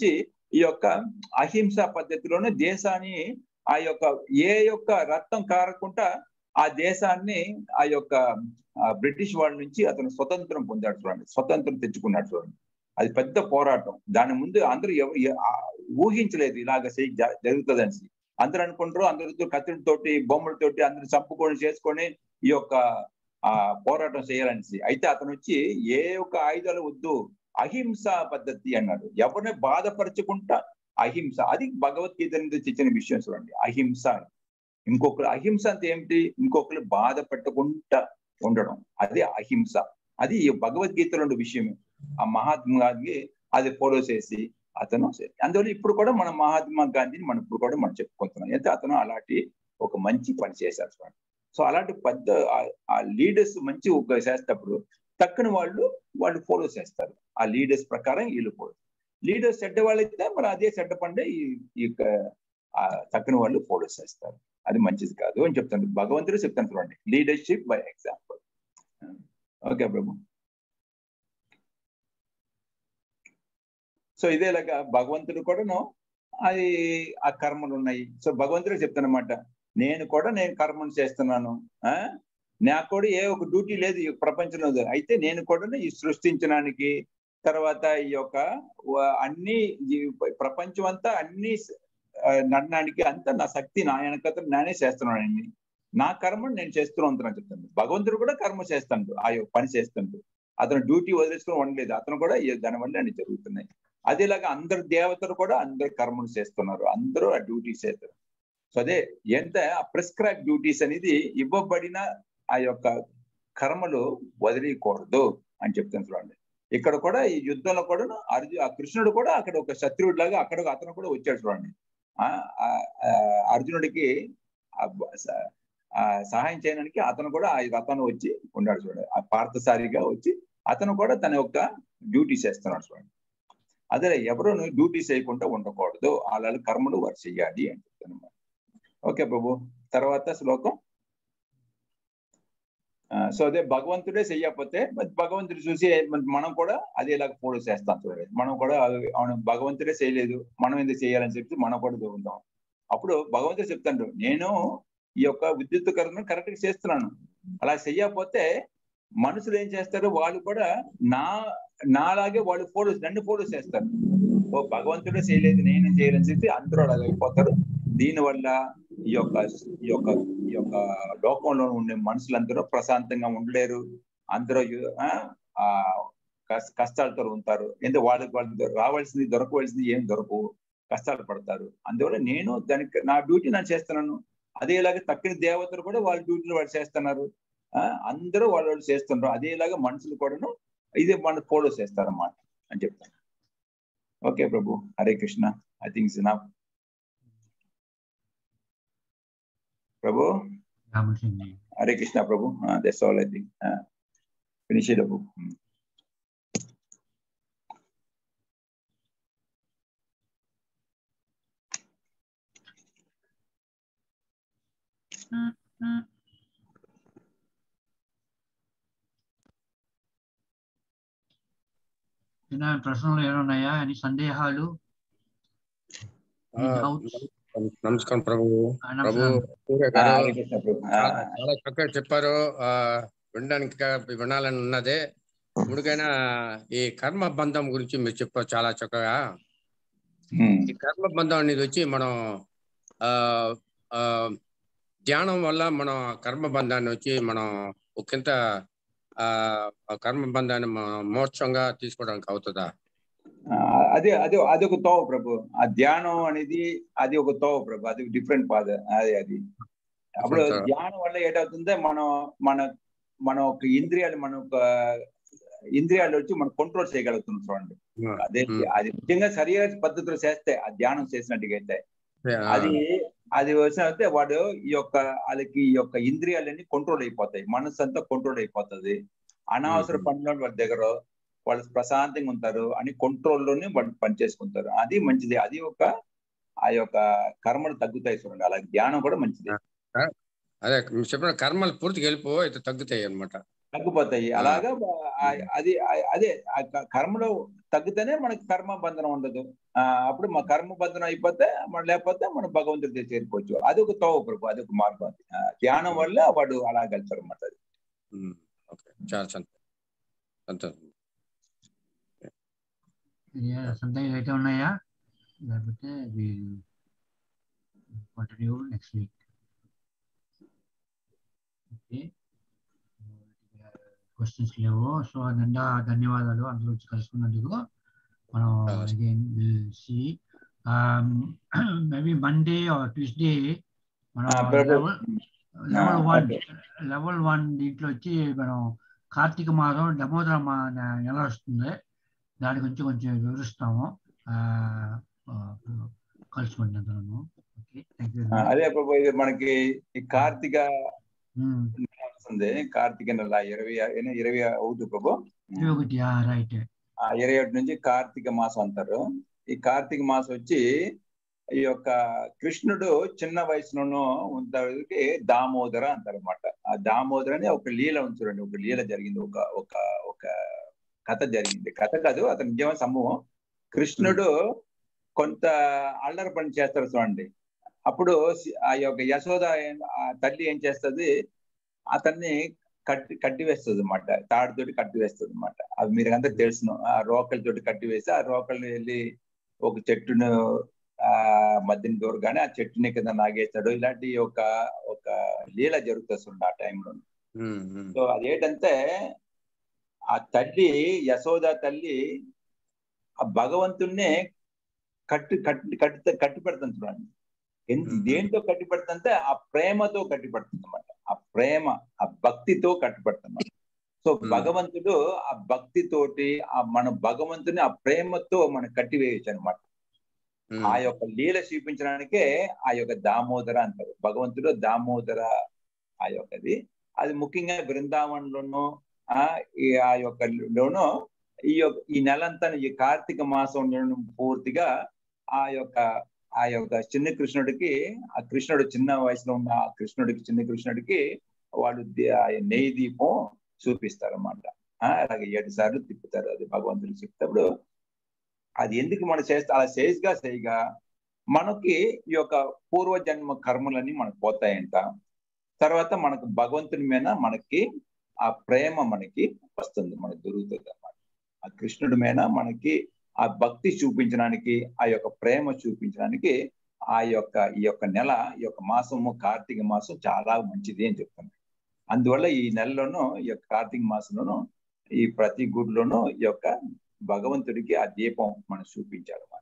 ఈ యొక్క అహింస పద్ధతిలోనే దేశాన్ని ఆ యొక్క ఏ యొక్క రక్తం కారకుండా ఆ దేశాన్ని ఆ యొక్క ఆ బ్రిటిష్ వాళ్ళ నుంచి అతను స్వతంత్రం పొందాడు చూడండి స్వతంత్రం తెచ్చుకున్నాడు చూడండి అది పెద్ద పోరాటం దాని ముందు అందరూ ఎవ- ఎ- ఆ ఊహించలేదు ఇలాగ చెయ్యి జ- జరుగుతుందని అందరూ అనుకుంటారు అందరితో కత్తులతోటి బొమ్మలతోటి అందరూ చంపుకొని చేసుకొని ఈ యొక్క ఆ పోరాటం చేయాలనేసి అయితే అతను వచ్చి ఏ ఒక్క ఆయుధాలు వద్దు అహింస పద్ధతి అన్నాడు ఎవరిని బాధపరచుకుంటా అహింస అది భగవద్గీత నుంచి తెచ్చిన విషయం చూడండి అహింస అని. ఇంకొకరు అహింస అంటే ఏమిటి ఇంకొకరు బాధ పెట్టకుండా ఉండడం అది అహింస అది ఈ భగవద్గీతలో ఉండే విషయం ఆ మహాత్మా గాంధీ అది ఫాలో చేసి అతను చే- అందువల్ల ఇప్పుడు కూడా మన మహాత్మా గాంధీని మనం ఇప్పుడు కూడా మనం చెప్పుకుంటున్నాం అయితే అతను అలాంటి ఒక మంచి పని చేశారు చూడండి సో అలాంటి పెద్ద ఆ- ఆ లీడర్స్ మంచి ఒక చేసేటప్పుడు తక్కని వాళ్ళు వాళ్ళు ఫాలో చేస్తారు ఆ లీడర్స్ ప్రకారం వీళ్ళు ఫాలో లీడర్స్ చెడ్డ వాళ్ళైతే మరి అదే చెడ్డ పండే ఈ ఈ యొక్క ఆ తక్కని వాళ్ళు ఫాలో చేస్తారు అది మంచిది కాదు అని చెప్తాను భగవంతుడు చెప్తాను చూడండి లీడర్షిప్ బై ఎగ్జాంపుల్ ఓకే ప్రభు సో ఇదేలాగా భగవంతుడు కూడాను అది ఆ కర్మలు ఉన్నాయి సో భగవంతుడే చెప్తానమాట నేను కూడా నేను కర్మను చేస్తున్నాను ఆ నాకు కూడా ఏ ఒక డ్యూటీ లేదు ఈ ప్రపంచంలో అయితే నేను కూడా ఈ సృష్టించడానికి తర్వాత ఈ యొక్క వ- అన్ని ఈ ప్రపంచం అంతా అన్ని ఆ, నడడానికి అంతా నా శక్తి నా వెనకత నేనే చేస్తున్నానండి నా కర్మను నేను చేస్తూ ఉంటాను చెప్తాను భగవంతుడు కూడా కర్మ చేస్తాడు ఆ యొక్క పని చేస్తాడు అతను డ్యూటీ వదిలేసుకుని ఉండలేదు అతను కూడా ఈ దాని వల్ల అన్ని జరుగుతున్నాయి అదేలాగా అందరు దేవతలు కూడా అందరు కర్మలు చేస్తున్నారు అందరూ ఆ డ్యూటీస్ చేస్తారు సో అదే ఎంత ప్రిస్క్రైబ్ డ్యూటీస్ అనేది ఇవ్వబడిన ఆ యొక్క కర్మలు వదిలేయకూడదు అని చెప్తాను చూడండి ఇక్కడ కూడా ఈ యుద్ధంలో కూడా అర్జు ఆ కృష్ణుడు కూడా అక్కడ ఒక శత్రువుడు లాగా అక్కడ అతను కూడా వచ్చాడు చూడండి ఆ ఆ, ఆ, అర్జునుడికి ఆ బ- స- ఆ సహాయం చేయడానికి అతను కూడా ఆ రథాన్ని వచ్చి ఉన్నాడు చూడండి ఆ పార్థసారిగా వచ్చి అతను కూడా తన యొక్క డ్యూటీ చేస్తున్నాడు చూడండి అదే ఎవరు డ్యూటీ చేయకుండా ఉండకూడదు వాళ్ళ కర్మలు వారు చెయ్యాలి అని చెప్తాను ఓకే ప్రభు తర్వాత శ్లోకం ఆ, సో అదే భగవంతుడే చెయ్యకపోతే మరి భగవంతుడు చూసి మన- మనం కూడా అదే ఇలాగ ఫోటో చేస్తాం చూడండి మనం కూడా అది- అవును భగవంతుడే చేయలేదు మనం ఎందుకు చేయాలని చెప్పి మనం కూడా చూద్దాం అప్పుడు భగవంతుడు చెప్తాడు నేను ఈ యొక్క విద్యుత్కరణ కరెక్ట్ గా చేస్తున్నాను అలా చెయ్యకపోతే మనుషులు ఏం చేస్తారు వాళ్ళు కూడా నా నాలాగే వాళ్ళు ఫోటోస్ నన్ను ఫోటోస్ చేస్తారు ఓ భగవంతుడే చేయలేదు నేను చేయలేని చెప్పి అందరూ అలాగ అయిపోతారు దీని వల్ల ఈ యొక్క ఈ యొక్క ఈ యొక్క లోకంలో ఉండే మనుషులందరూ ప్రశాంతంగా ఉండలేరు అందరూ యు- ఆ, ఆ కస్- కష్టాలతో ఉంటారు ఎందుకు వాళ్ళకి వాళ్ళు రావాల్సింది దొరకవలసింది ఏం దొరకవు కష్టాలు పడతారు అందువల్ల నేను దానికి నా డ్యూటీ నేను చేస్తున్నాను అదేలాగా తక్కిన దేవతలు కూడా వాళ్ళ డ్యూటీలు వాళ్ళు చేస్తున్నారు ఆ అందరూ వాళ్ళు వాళ్ళు చేస్తున్నారు అదేలాగా మనుషులు కూడాను ఇది మన ఫాలో చేస్తారన్నమాట అని చెప్తాను ఓకే ప్రభు హరే కృష్ణ ఐ థింక్ నా ప్రభు రాముల్ సింగ్ హరే కృష్ణ ప్రభు that's all I think finish ప్రభు చిన్న ప్రశ్నలు ఏమున్నాయా అని సందేహాలు ఆ, డౌట్స్ నమస్కారం ప్రభు ప్రభు నమస్కారం సూర్య గారు హరే కృష్ణ ప్రభు ఆ, చాలా చాలా చక్కగా చెప్పారు ఆ వినడానికి కా- వినాలని ఉన్నదే ఇప్పటికైనా ఈ కర్మ బంధం గురించి మీరు చెప్పారు చాలా చక్కగా ఉమ్, ఈ కర్మ బంధం అనేది వచ్చి మనం ఆ ఆ ధ్యానం వల్ల మనం ఆ కర్మ బంధాన్ని వచ్చి మనం ఒకంత ఆ ఆ కర్మ బంధాన్ని మనం మోక్షంగా తీసుకోవడానికి అవుతుందా ఆ, అదే అదే అది ఒక తోవ ప్రభు ఆ ధ్యానం అనేది అది ఒక తోవ ప్రభు అది డిఫరెంట్ పాద అది అది అప్పుడు Different, sir. ధ్యానం వల్ల ఏటవుతుందో మనం మన మన ఒక ఇంద్రియాలు మన ఒక ఇంద్రియాలు వచ్చి మనం కంట్రోల్ చేయగలుగుతున్నాం చూడండి అదే Hmm. అది నిజంగా సరైన పద్ధతిలో చేస్తే ఆ ధ్యానం చేసినట్టుగా అయితే అది అది వచ్చినట్టే వాడు ఈ యొక్క వాళ్ళకి ఈ యొక్క ఇంద్రియాలన్నీ కంట్రోల్ అయిపోతాయి మనసు అంతా కంట్రోల్ అయిపోతుంది అనవసర Mhm. పనులు వాళ్ళ దగ్గర వాళ్ళు ప్రశాంతంగా ఉంటారు అని కంట్రోల్లోనే వాళ్ళు పని చేసుకుంటారు అది మంచిది అది ఒక ఆ యొక్క కర్మలు తగ్గుతాయి చూడండి అలాగే ధ్యానం కూడా మంచిది అదే మీరు చెప్పిన కర్మలు పూర్తిగా వెళ్ళిపో అయితే తగ్గుతాయి అన్నమాట తగ్గిపోతాయి అలాగా ఆ- అది ఆ- అదే ఆ క- కర్మలో తగ్గితేనే మనకి కర్మ బంధనం ఉండదు ఆ అప్పుడు మా కర్మ బంధనం అయిపోతే మన లేకపోతే మనం భగవంతుడి దగ్గర చేరుకోవచ్చు అది ఒక తోవ ప్రభు అది ఒక మార్గం అది ఆ, ధ్యానం వల్ల వాడు అలా వెళ్తారు అన్నమాట అది ఉమ్, ఓకే చాలా సంతోషం సంతోషం సందేహాలు అయితే ఉన్నాయా లేకపోతే continue next week okay questions లేవు సో నిండా ధన్యవాదాలు అందరూ వచ్చి కలుసుకున్నందుకు మనం Yes. Again see maybe Monday or Tuesday మనం ఆ, ప్రభు. లెవెల్ లెవెల్ ఆ, వన్ ఓకే. లెవెల్ వన్ దీంట్లో వచ్చి మనం కార్తీక మాసం డమోదర మా నె- నెల వస్తుంది దాని గురించి కొంచెం వివరిస్తాము ఆ, ఆ, కలుసుకోండి అందరూ ఓకే థ్యాంక్ యూ ఆ, అదే ప్రభు ఇది మనకి ఈ కార్తీక నెల వస్తుంది కార్తీక నెల ఇరవై ఎన్ని- ఇరవై ఒకటి ప్రభు ఒకటి రైట్ ఆ ఇరవై ఒకటి నుంచి కార్తీక మాసం అంటారు ఈ కార్తీక మాసం వచ్చి ఈ యొక్క కృష్ణుడు చిన్న వయసులోనూ ఉన్నకి దామోదర అంటారు అనమాట ఆ దామోదర అని ఒక లీల ఉంది చూడండి ఒక లీల జరిగింది ఒక ఒక ఒక కథ జరిగింది కథ కాదు అతని నిజమైన సంభవం కృష్ణుడు కొంత అల్లరి పని చేస్తారు చూడండి అప్పుడు సి- ఆ యొక్క యశోద ఏం- ఆ తల్లి ఏం చేస్తుంది అతన్ని కట్టి కట్టి వేస్తుంది అనమాట తాడుతోటి కట్టి వేస్తుంది అనమాట అది మీరు అంతా తెలుసును ఆ రోకలతోటి కట్టి వేసి ఆ రోకల్ని వెళ్ళి ఒక చెట్టును ఆ మధ్యని దూరగానే ఆ చెట్టుని కింద నాగేస్తాడు ఇలాంటి ఒక ఒక లీల జరుగుతుంది ఆ టైంలో ఉమ్, ఉమ్, సో అదేంటంటే ఆ తల్లి యశోద తల్లి ఆ భగవంతుణ్ణే కట్టి కట్టి కట్టి కట్టి పెడుతుంది చూడండి ఎంత Mhm. దేంతో కట్టి పెడుతుందంటే ఆ ప్రేమతో కట్టి పెడుతుంది అనమాట ఆ ప్రేమ ఆ భక్తితో కట్టి పెడుతుంది సో Mhm. భగవంతుడు ఆ భక్తితోటి ఆ మన భగవంతుని ఆ ప్రేమతో మనం కట్టివేయచ్చు అనమాట ఉమ్, ఆ యొక్క లీల చూపించడానికే ఆ యొక్క దామోదర అంటారు భగవంతుడు దామోదర ఆ యొక్కది అది ముఖ్యంగా బృందావనంలోనూ ఆ ఈ ఆ యొక్క లోనూ ఈ యొక్క ఈ నెలంతా ఈ కార్తీక మాసంలో పూర్తిగా ఆ యొక్క ఆ యొక్క చిన్న కృష్ణుడికి ఆ కృష్ణుడు చిన్న వయసులో ఉన్న ఆ కృష్ణుడికి చిన్న కృష్ణుడికి వాళ్ళు ది- ఆ నెయ్యి దీపం చూపిస్తారు అన్నమాట అలాగే ఏడు సార్లు తిప్పుతారు అది భగవంతుడు చెప్తేప్పుడు అది ఎందుకు మనం చేస్తే అలా సేజ్గా చేయగా మనకి ఈ యొక్క పూర్వజన్మ కర్మలన్నీ మనకు పోతాయంట తర్వాత మనకు భగవంతుని మీద మనకి ఆ ప్రేమ మనకి వస్తుంది మనకు దొరుకుతుంది అన్నమాట ఆ కృష్ణుడి మీద మనకి ఆ భక్తి చూపించడానికి ఆ యొక్క ప్రేమ చూపించడానికి ఆ యొక్క ఈ యొక్క నెల ఈ యొక్క మాసము కార్తీక మాసం చాలా మంచిది అని చెప్తాను అందువల్ల ఈ నెలలోనూ ఈ యొక్క కార్తీక మాసంలోనూ ఈ ప్రతి గుడిలోనూ ఈ యొక్క భగవంతుడికి ఆ దీపం మనం చూపించాలన్నమాట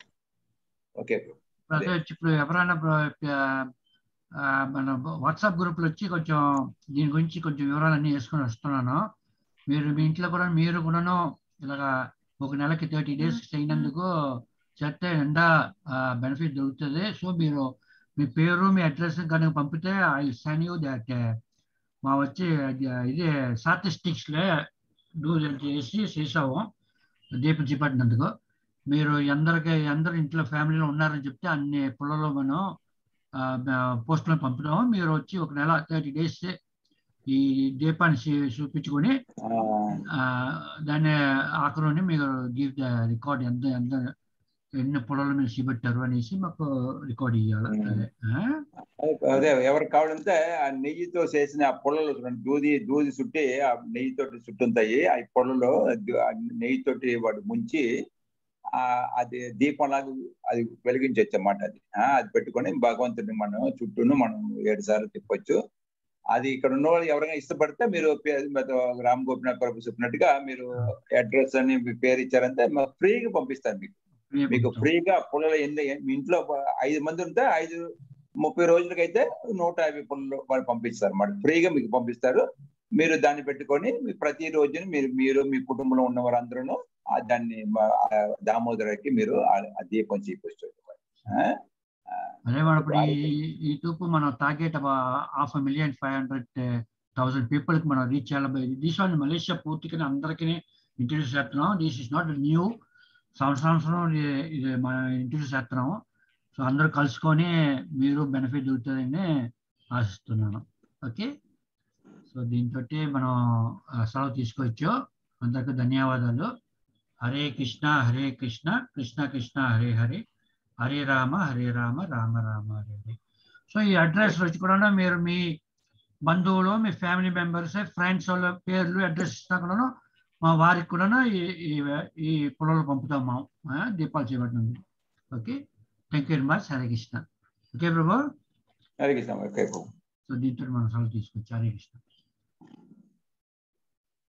ఓకే అదే వచ్చి ఇప్పుడు ఎవరైనా ఇప్పుడు, ఆ, మన వాట్సాప్ గ్రూప్లో వచ్చి కొంచెం దీని గురించి కొంచెం వివరాలన్నీ వేసుకొని వస్తున్నాను మీరు మీ ఇంట్లో కూడా మీరు కూడాను ఇలాగా ఒక నెలకి థర్టీ డేస్ చేయనందుకు చేస్తే నిండా బెనిఫిట్ దొరుకుతుంది సో మీరు మీ పేరు మీ అడ్రస్ కనుక పంపితే ఐ సెండ్ యూ దట్ మా వచ్చి అది, ఇది స్టాటిస్టిక్స్లే డూ చేసి చేసాము దీపం చేపట్టినందుకు మీరు ఎందరికి అందరు ఇంట్లో ఫ్యామిలీలో ఉన్నారని చెప్తే అన్ని పుల్లలో మనం పోస్టులను పంపుతాము మీరు వచ్చి ఒక నెల థర్టీ డేస్ ఈ దీపాన్ని చూ- చూపించుకొని ఆ, దాన్ని ఆఖరుని మీరు గివ్ ద రికార్డ్ ఎంత ఎంత ఎన్ని పొలాలు మీరు చూపెట్టారు అనేసి మాకు రికార్డ్ ఇవ్వాలి అదే ఆ? అదే ఎవరు కావాలంటే ఆ నెయ్యితో చేసిన ఆ పొలలో చూడండి దూది దూది చుట్టి ఆ నెయ్యితో చుట్టుంటాయి ఆ పొలలో ఆ నెయ్యితోటి వాడు ముంచి ఆ అది దీపంలాగా అది వెలిగించవచ్చు అన్నమాట అది ఆ, అది పెట్టుకొని భగవంతుడిని మనం చుట్టూను మనం ఏడు సార్లు తిప్పొచ్చు అది ఇక్కడ ఉన్న వాళ్ళు ఎవరైనా ఇష్టపడితే మీరు పే- మీతో రామ్ గోపినాథ్ ప్రభు చెప్పినట్టుగా మీరు అడ్రస్ అని మీ పేరు ఇచ్చారంటే మాకు ఫ్రీగా పంపిస్తారు మీకు మీకు ఫ్రీగా పుల్లలు ఎన్ని మీ ఇంట్లో ఐదు మంది ఉంటే ఐదు ముప్పై రోజులకైతే నూట యాభై పుల్లలు వాళ్ళు పంపిస్తారు అన్నమాట ఫ్రీగా మీకు పంపిస్తారు మీరు దాన్ని పెట్టుకొని మీ ప్రతి రోజుని మీరు మీరు మీ కుటుంబంలో ఉన్న వారందరూ ఆ దాన్ని మా- ఆ దామోదరకి మీరు ఆ- ఆ దీపం చూపించవచ్చు అదే మనం ఇప్పుడు ఈ ఈ టూపు మనం target half million five hundred thousand people కి మనం రీచ్ చేయాలి దిస్ వన్ మలేషియా పూర్తిగా అందరికీ ఇంట్రడ్యూస్ చేస్తున్నాం దిస్ ఇస్ నాట్ న్యూ సంవత్సరం సంవత్సరం ఇది- ఇది మనం ఇంట్రడ్యూస్ చేస్తున్నాము సో అందరూ కలుసుకొని మీరు బెనిఫిట్ దొరుకుతుందని ఆశిస్తున్నాను ఓకే సో దీంతో మనం ఆ, సెలవు తీసుకోవచ్చు అందరికీ ధన్యవాదాలు హరే కృష్ణ హరే కృష్ణ కృష్ణ కృష్ణ హరే హరే హరే రామ హరే రామ రామ రామ హరే హరే సో ఈ అడ్రస్ వచ్చి కూడా మీరు మీ బంధువులు మీ ఫ్యామిలీ మెంబర్స్ ఫ్రెండ్స్ వాళ్ళ పేర్లు అడ్రస్ ఇచ్చినా కూడాను మా వారికి కూడా ఈ ఈ- ఈ పొలంలో పంపుతాం మా ఆ, దీపాలు చేపట్టినందుకు okay thank you very much Hare Krishna okay ప్రభు హరే కృష్ణ ఓకే ప్రభు సో దీంతో మనం సెలవు తీసుకొచ్చి హరే కృష్ణ